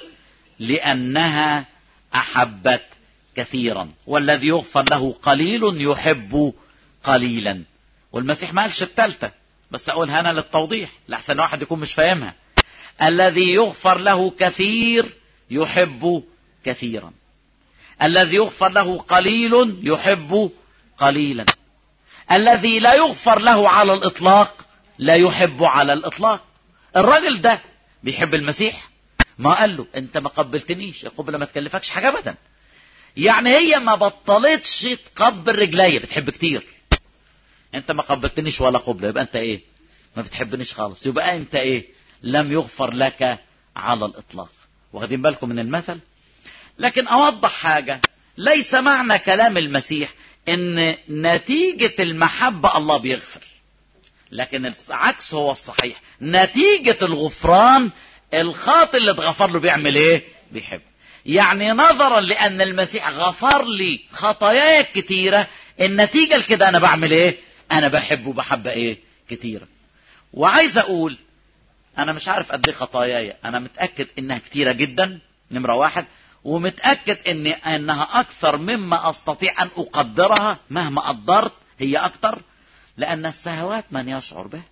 لأنها أحبت كثيرا والذي يغفر له قليل يحب قليلا والمسيح ما قالش التالتة بس اقولها انا للتوضيح لحسن واحد يكون مش فاهمها الذي يغفر له كثير يحب كثيرا الذي يغفر له قليل يحب قليلا الذي لا يغفر له على الاطلاق لا يحب على الاطلاق الراجل ده بيحب المسيح ما قال له انت ما قبلتنيش القبله ما تكلفكش حاجه ابدا يعني هي ما بطلتش تقبل رجليا بتحب كتير انت ما قبلتنيش ولا قبله يبقى انت ايه ما بتحبنيش خالص يبقى انت ايه لم يغفر لك على الاطلاق واخدين بالكم من المثل لكن اوضح حاجة ليس معنى كلام المسيح ان نتيجة المحبة الله بيغفر لكن العكس هو الصحيح نتيجة الغفران الخاطئ اللي اتغفر له بيعمل ايه بيحب يعني نظرا لان المسيح غفر لي خطاياي الكتيرة النتيجة لكده انا بعمل ايه انا بحبه بحبة ايه كتيرة وعايز اقول انا مش عارف قد ايه خطاياي انا متأكد انها كتيرة جدا نمرة واحد ومتأكد ان انها اكثر مما استطيع ان اقدرها مهما قدرت هي اكتر لان السهوات من يشعر بها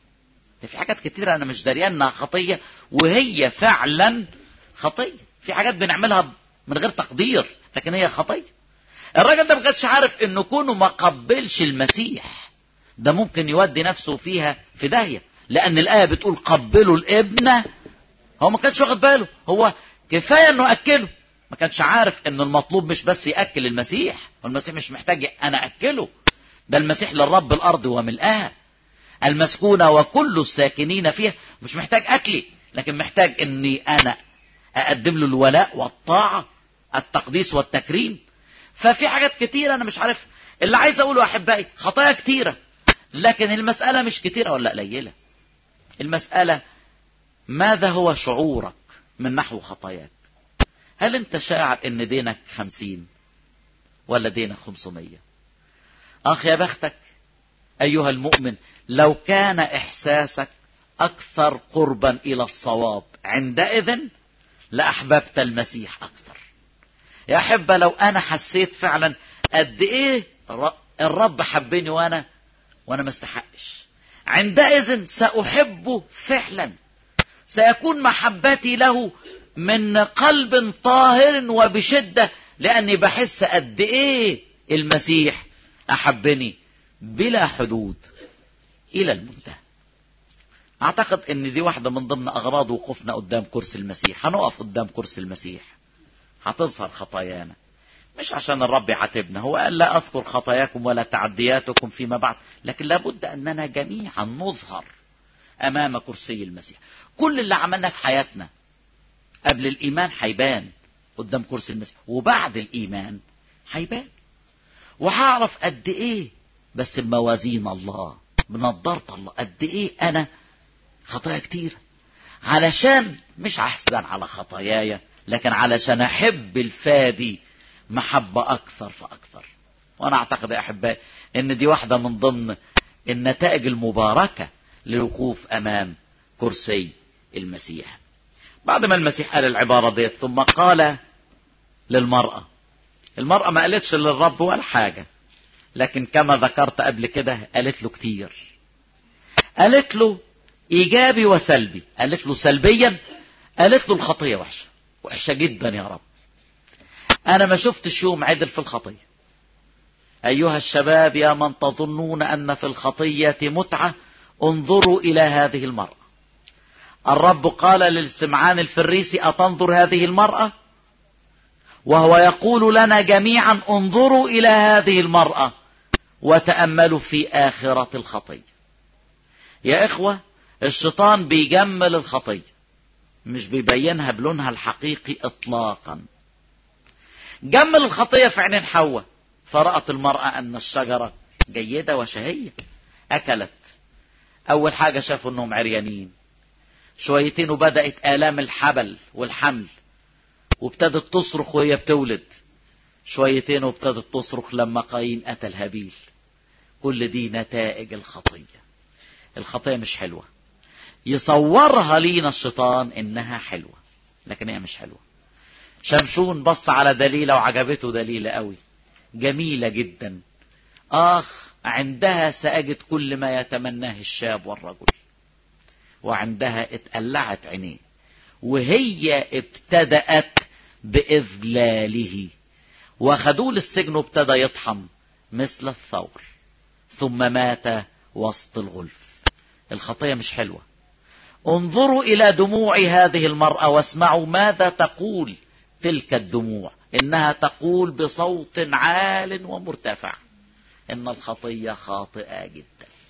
في حاجات كتيرة انا مش دريان انها خطية وهي فعلا خطية في حاجات بنعملها من غير تقدير لكن هي خطية الراجل ده ما كانش عارف انه كونه ما قبلش المسيح ده ممكن يودي نفسه فيها في داهية لان الايه بتقول قبلوا الابن هو ما كانش واخد باله هو كفايه انه اكله ما كانش عارف ان المطلوب مش بس ياكل المسيح والمسيح مش محتاج انا اكله ده المسيح للرب الارض وملئها المسكونة وكل الساكنين فيها مش محتاج اكلي لكن محتاج اني انا اقدم له الولاء والطاعة التقديس والتكريم ففي حاجات كتيرة انا مش عارف اللي عايز اقوله احبائي خطايا كتيرة لكن المسألة مش كتيرة ولا قليلة المسألة ماذا هو شعورك من نحو خطاياك هل انت شاعر ان دينك خمسين ولا دينك خمسمية اخ يا بختك ايها المؤمن لو كان احساسك اكثر قربا الى الصواب عندئذ لاحببت المسيح اكثر يا احبة لو انا حسيت فعلا قد ايه الرب حبني وانا وانا ما استحقش عندئذ ساحبه فعلا سيكون محبتي له من قلب طاهر وبشدة لاني بحس قد ايه المسيح احبني بلا حدود الى المنتهى اعتقد ان دي واحدة من ضمن اغراض وقوفنا قدام كرسي المسيح هنقف قدام كرسي المسيح هتظهر خطايانا مش عشان الرب يعاتبنا هو قال لا اذكر خطاياكم ولا تعدياتكم فيما بعد لكن لابد اننا جميعا نظهر امام كرسي المسيح كل اللي عملناه في حياتنا قبل الايمان هيبان قدام كرسي المسيح وبعد الايمان هيبان وهعرف قد ايه بس بموازين الله بنضارة الله قد ايه انا خطايا كتير علشان مش احزن على خطاياي لكن علشان احب الفادي محبة اكثر فاكثر وانا اعتقد يا احبائي ان دي واحدة من ضمن النتائج المباركة للوقوف امام كرسي المسيح بعد ما المسيح قال العبارة دي ثم قال للمرأة المرأة ما قالتش للرب ولا حاجة لكن كما ذكرت قبل كده قالت له كتير قالت له ايجابي وسلبي قالت له سلبيا قالت له الخطية وحشة وحشة جدا يا رب انا ما شفتش يوم عدل في الخطية ايها الشباب يا من تظنون ان في الخطية متعة انظروا الى هذه المرأة الرب قال للسمعان الفريسي اتنظر هذه المرأة وهو يقول لنا جميعا انظروا الى هذه المرأة وتأملوا في آخرة الخطية يا إخوة الشيطان بيجمل الخطية مش بيبينها بلونها الحقيقي إطلاقا جمل الخطية في عينين حواء فرأت المرأة أن الشجرة جيدة وشهية أكلت أول حاجة شافوا أنهم عريانين شويتين وبدأت آلام الحبل والحمل وابتدت تصرخ وهي بتولد شويتين وابتدت تصرخ لما قايين قتل هابيل كل دي نتائج الخطية الخطية مش حلوة يصورها لينا الشيطان انها حلوة لكن هي مش حلوة شمشون بص على دليلة وعجبته دليلة قوي جميلة جدا اخ عندها سأجد كل ما يتمناه الشاب والرجل وعندها اتقلعت عينيه وهي ابتدأت بإذلاله وخدوه للسجن وابتدى يطحن مثل الثور ثم مات وسط الغلف الخطية مش حلوة انظروا إلى دموع هذه المرأة واسمعوا ماذا تقول تلك الدموع إنها تقول بصوت عال ومرتفع إن الخطية خاطئة جدا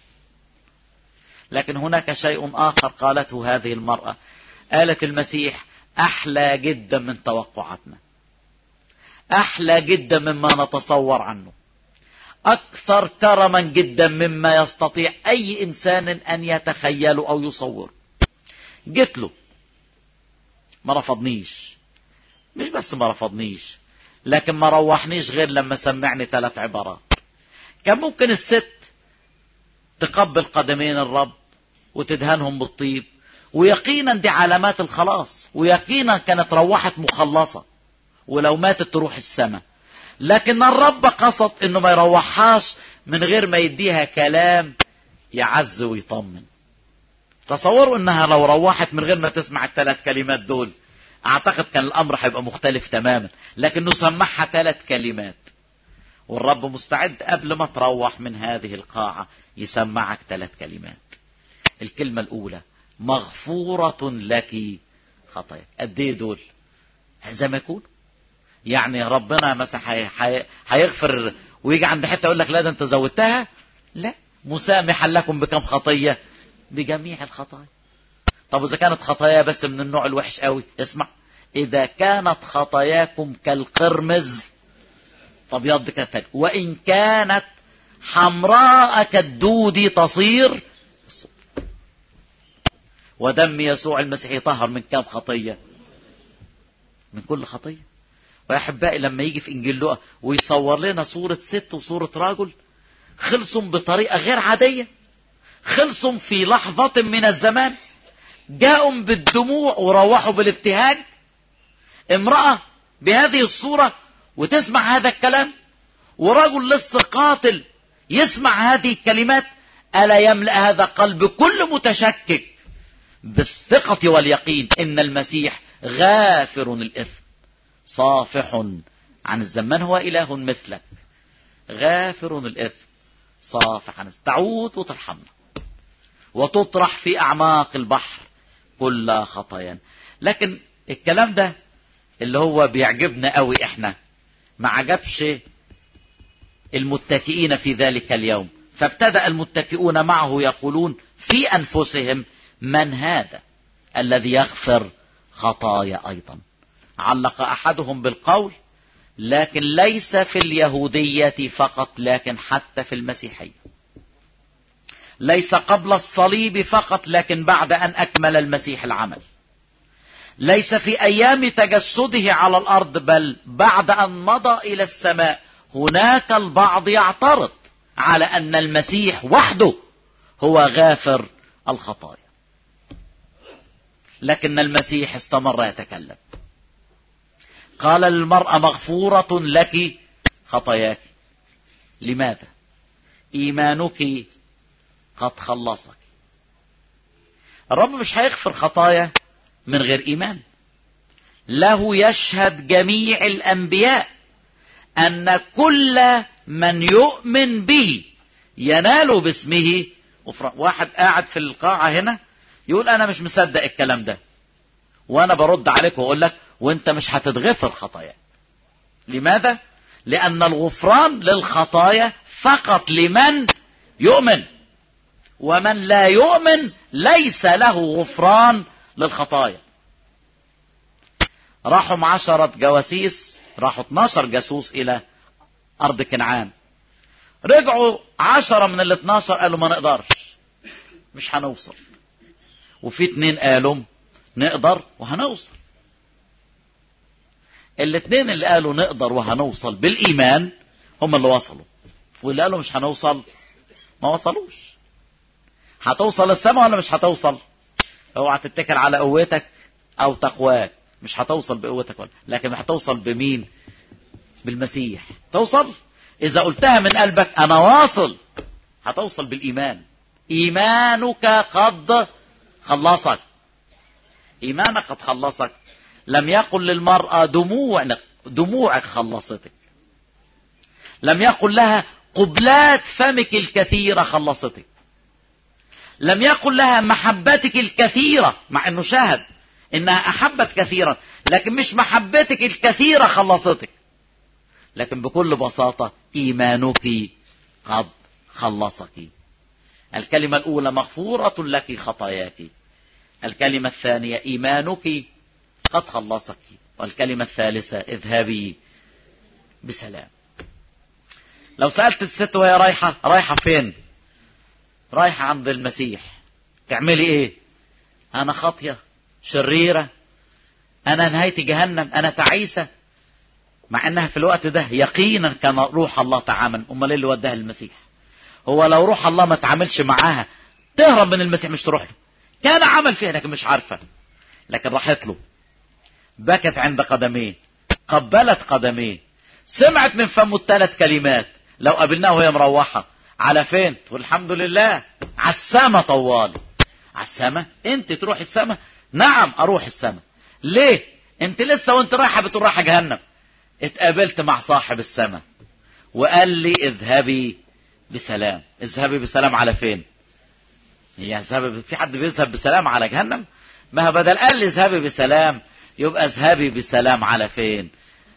لكن هناك شيء آخر قالته هذه المرأة قالت المسيح أحلى جدا من توقعاتنا أحلى جدا مما نتصور عنه أكثر كرما جدا مما يستطيع أي إنسان أن يتخيله أو يصوره جيت له ما رفضنيش مش بس ما رفضنيش لكن ما روحنيش غير لما سمعني ثلاث عبارات كان ممكن الست تقبل قدمين الرب وتدهنهم بالطيب ويقينا دي علامات الخلاص ويقينا كانت روحت مخلصة ولو ماتت تروح السماء لكن الرب قصد انه ما يروحهاش من غير ما يديها كلام يعز ويطمن تصوروا انها لو روحت من غير ما تسمع الثلاث كلمات دول اعتقد كان الامر هيبقى مختلف تماما لكنه سمعها ثلاث كلمات والرب مستعد قبل ما تروح من هذه القاعة يسمعك ثلاث كلمات الكلمة الاولى مغفورة لك خطاياك قد ايه دول زي ما يكون يعني ربنا مثلا هيغفر ويجي عند حته يقول لك لا ده انت زودتها لا مسامحا لكم بكم خطيه بجميع الخطايا طب اذا كانت خطايا بس من النوع الوحش قوي اسمع اذا كانت خطاياكم كالقرمز فابيض كالثلج وان كانت حمراء كالدود تصير ودم يسوع المسيح يطهر من كام خطيه من كل خطيه ويا احبائي لما يجي في انجيل لوقا ويصور لنا صوره ست وصوره رجل خلصوا بطريقه غير عاديه خلصوا في لحظه من الزمان جاءوا بالدموع وروحوا بالابتهاج امراه بهذه الصوره وتسمع هذا الكلام ورجل لسه قاتل يسمع هذه الكلمات الا يملا هذا قلب كل متشكك بالثقه واليقين ان المسيح غافر الاثم صافح عن الزمان هو إله مثلك غافر الإثم صافح عن تعود وترحمنا وتطرح في أعماق البحر كل خطايا لكن الكلام ده اللي هو بيعجبنا قوي احنا ما عجبش المتكئين في ذلك اليوم فابتدأ المتكئون معه يقولون في أنفسهم من هذا الذي يغفر خطايا أيضا علق احدهم بالقول لكن ليس في اليهوديه فقط لكن حتى في المسيحيه ليس قبل الصليب فقط لكن بعد ان اكمل المسيح العمل ليس في ايام تجسده على الارض بل بعد ان مضى الى السماء هناك البعض يعترض على ان المسيح وحده هو غافر الخطايا لكن المسيح استمر يتكلم قال للمرأة مغفورة لك خطاياك لماذا إيمانك قد خلصك الرب مش هيغفر خطايا من غير إيمان له يشهد جميع الأنبياء أن كل من يؤمن به ينال باسمه واحد قاعد في القاعة هنا يقول أنا مش مصدق الكلام ده وأنا برد عليك وأقول لك وانت مش هتتغفر خطايا لماذا لان الغفران للخطايا فقط لمن يؤمن ومن لا يؤمن ليس له غفران للخطايا راحوا عشرة جواسيس راحوا 12 جاسوس الى ارض كنعان رجعوا عشرة من ال 12 قالوا ما نقدرش مش هنوصل وفي اتنين قالوا نقدر وهنوصل الاثنين اللي قالوا نقدر وهنوصل بالايمان هم اللي وصلوا واللي قالوا مش هنوصل ما وصلوش هتوصل السماء ولا مش هتوصل اوعى تتكل على قوتك او تقواك مش هتوصل بقوتك ولا لكن هتوصل بمين بالمسيح توصل اذا قلتها من قلبك انا واصل هتوصل بالايمان ايمانك قد خلصك ايمانك قد خلصك لم يقل للمرأة دموع دموعك خلصتك لم يقل لها قبلات فمك الكثيرة خلصتك لم يقل لها محبتك الكثيرة مع انه شاهد انها احبت كثيرا لكن مش محبتك الكثيرة خلصتك لكن بكل بساطة ايمانك قد خلصك الكلمة الاولى مغفورة لك خطاياك الكلمة الثانية ايمانك قد خلصك والكلمة الثالثة اذهبي بسلام لو سألت الست وهي رايحة رايحة فين رايحة عند المسيح تعملي ايه انا خاطية شريرة انا نهاية جهنم انا تعيسة مع انها في الوقت ده يقينا كان روح الله تعامل امال ايه اللي وداها المسيح هو لو روح الله ما تعاملش معاها تهرب من المسيح مش تروح له كان عمل فيها لكن مش عارفة لكن راحت له بكت عند قدميه قبلت قدميه سمعت من فمه الثلاث كلمات لو قابلناه وهي مروحة على فين تقول الحمد لله على السما طوالي على السما انت تروح السما نعم اروح السما ليه انت لسه وانت رايحة بتقول رايحة جهنم اتقابلت مع صاحب السما وقال لي اذهبي بسلام اذهبي بسلام على فين هي اذهبي في حد بيذهب بسلام على جهنم ما بدل قال لي اذهبي بسلام يبقى اذهبي بسلام على فين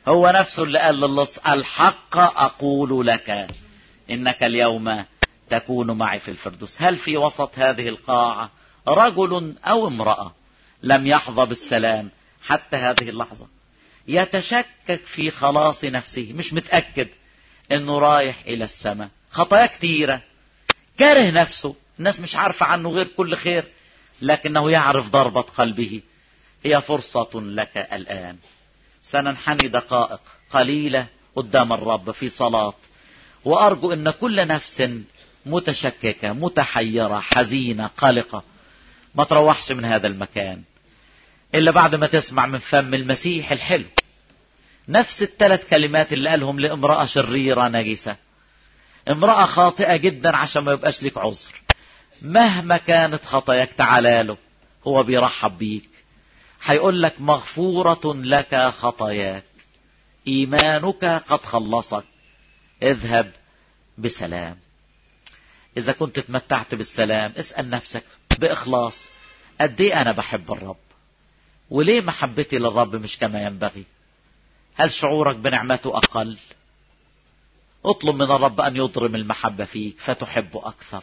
هو نفسه اللي قال للص الحق أقول لك إنك اليوم تكون معي في الفردوس هل في وسط هذه القاعة رجل أو امرأة لم يحظى بالسلام حتى هذه اللحظة يتشكك في خلاص نفسه مش متأكد انه رايح الى السماء خطايا كتيرة كاره نفسه الناس مش عارفة عنه غير كل خير لكنه يعرف ضربة قلبه هي فرصة لك الآن سننحني دقائق قليلة قدام الرب في صلاة وأرجو أن كل نفس متشككة متحيرة حزينة قلقة ما تروحش من هذا المكان إلا بعد ما تسمع من فم المسيح الحلو نفس الثلاث كلمات اللي قالهم لامرأة شريرة نجسة امرأة خاطئة جدا عشان ما يبقاش لك عذر مهما كانت خطاياك تعالى له هو بيرحب بيك هيقول لك مغفورة لك خطاياك إيمانك قد خلصك اذهب بسلام إذا كنت تمتعت بالسلام اسأل نفسك بإخلاص قد إيه أنا بحب الرب وليه محبتي للرب مش كما ينبغي هل شعورك بنعمته أقل اطلب من الرب أن يضرم المحبة فيك فتحبه أكثر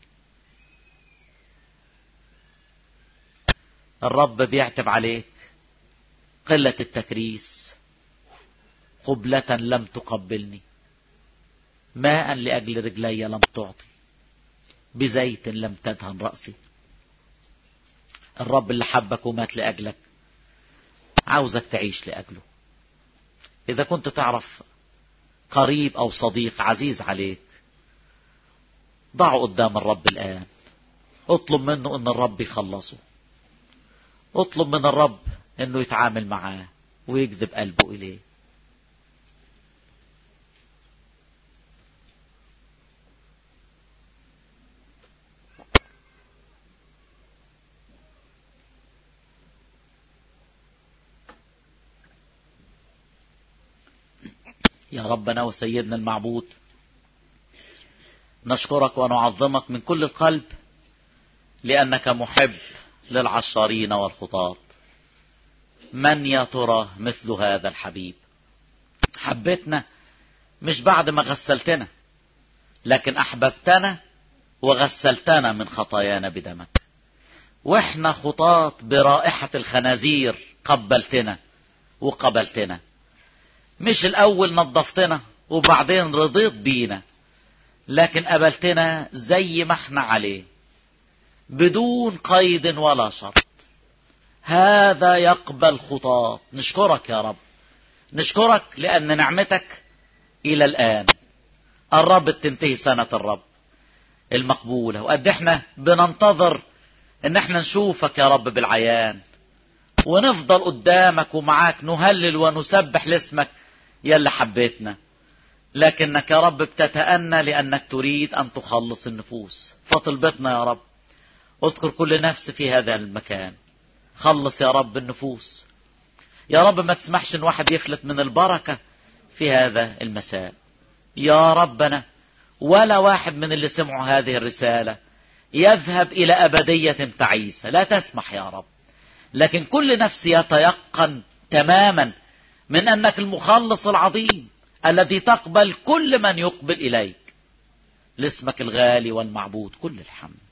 الرب بيعتب عليك قلة التكريس قبلة لم تقبلني ماء لأجل رجلي لم تعطي بزيت لم تدهن رأسي الرب اللي حبك ومات لأجلك عاوزك تعيش لأجله إذا كنت تعرف قريب أو صديق عزيز عليك ضعه قدام الرب الآن اطلب منه أن الرب يخلصه اطلب من الرب أنه يتعامل معاه ويجذب قلبه إليه يا ربنا وسيدنا المعبود نشكرك ونعظمك من كل القلب لأنك محب للعشارين والخطاة من يا ترى مثل هذا الحبيب حبتنا مش بعد ما غسلتنا لكن أحببتنا وغسلتنا من خطايانا بدمك واحنا خطاة برائحة الخنازير قبلتنا وقبلتنا مش الأول نظفتنا وبعدين رضيت بينا لكن قبلتنا زي ما احنا عليه بدون قيد ولا شرط هذا يقبل خطاة نشكرك يا رب نشكرك لأن نعمتك إلى الآن قربت تنتهي سنة الرب المقبولة وقد احنا بننتظر ان احنا نشوفك يا رب بالعيان ونفضل قدامك ومعاك نهلل ونسبح لاسمك يا اللي حبيتنا لكنك يا رب بتتأنى لأنك تريد أن تخلص النفوس فطلبتنا يا رب اذكر كل نفس في هذا المكان خلص يا رب النفوس يا رب ما تسمحش ان واحد يفلت من البركة في هذا المساء يا ربنا ولا واحد من اللي سمعوا هذه الرسالة يذهب إلى أبدية تعيسة لا تسمح يا رب لكن كل نفس يتيقن تماما من أنك المخلص العظيم الذي تقبل كل من يقبل إليك لاسمك الغالي والمعبود كل الحمد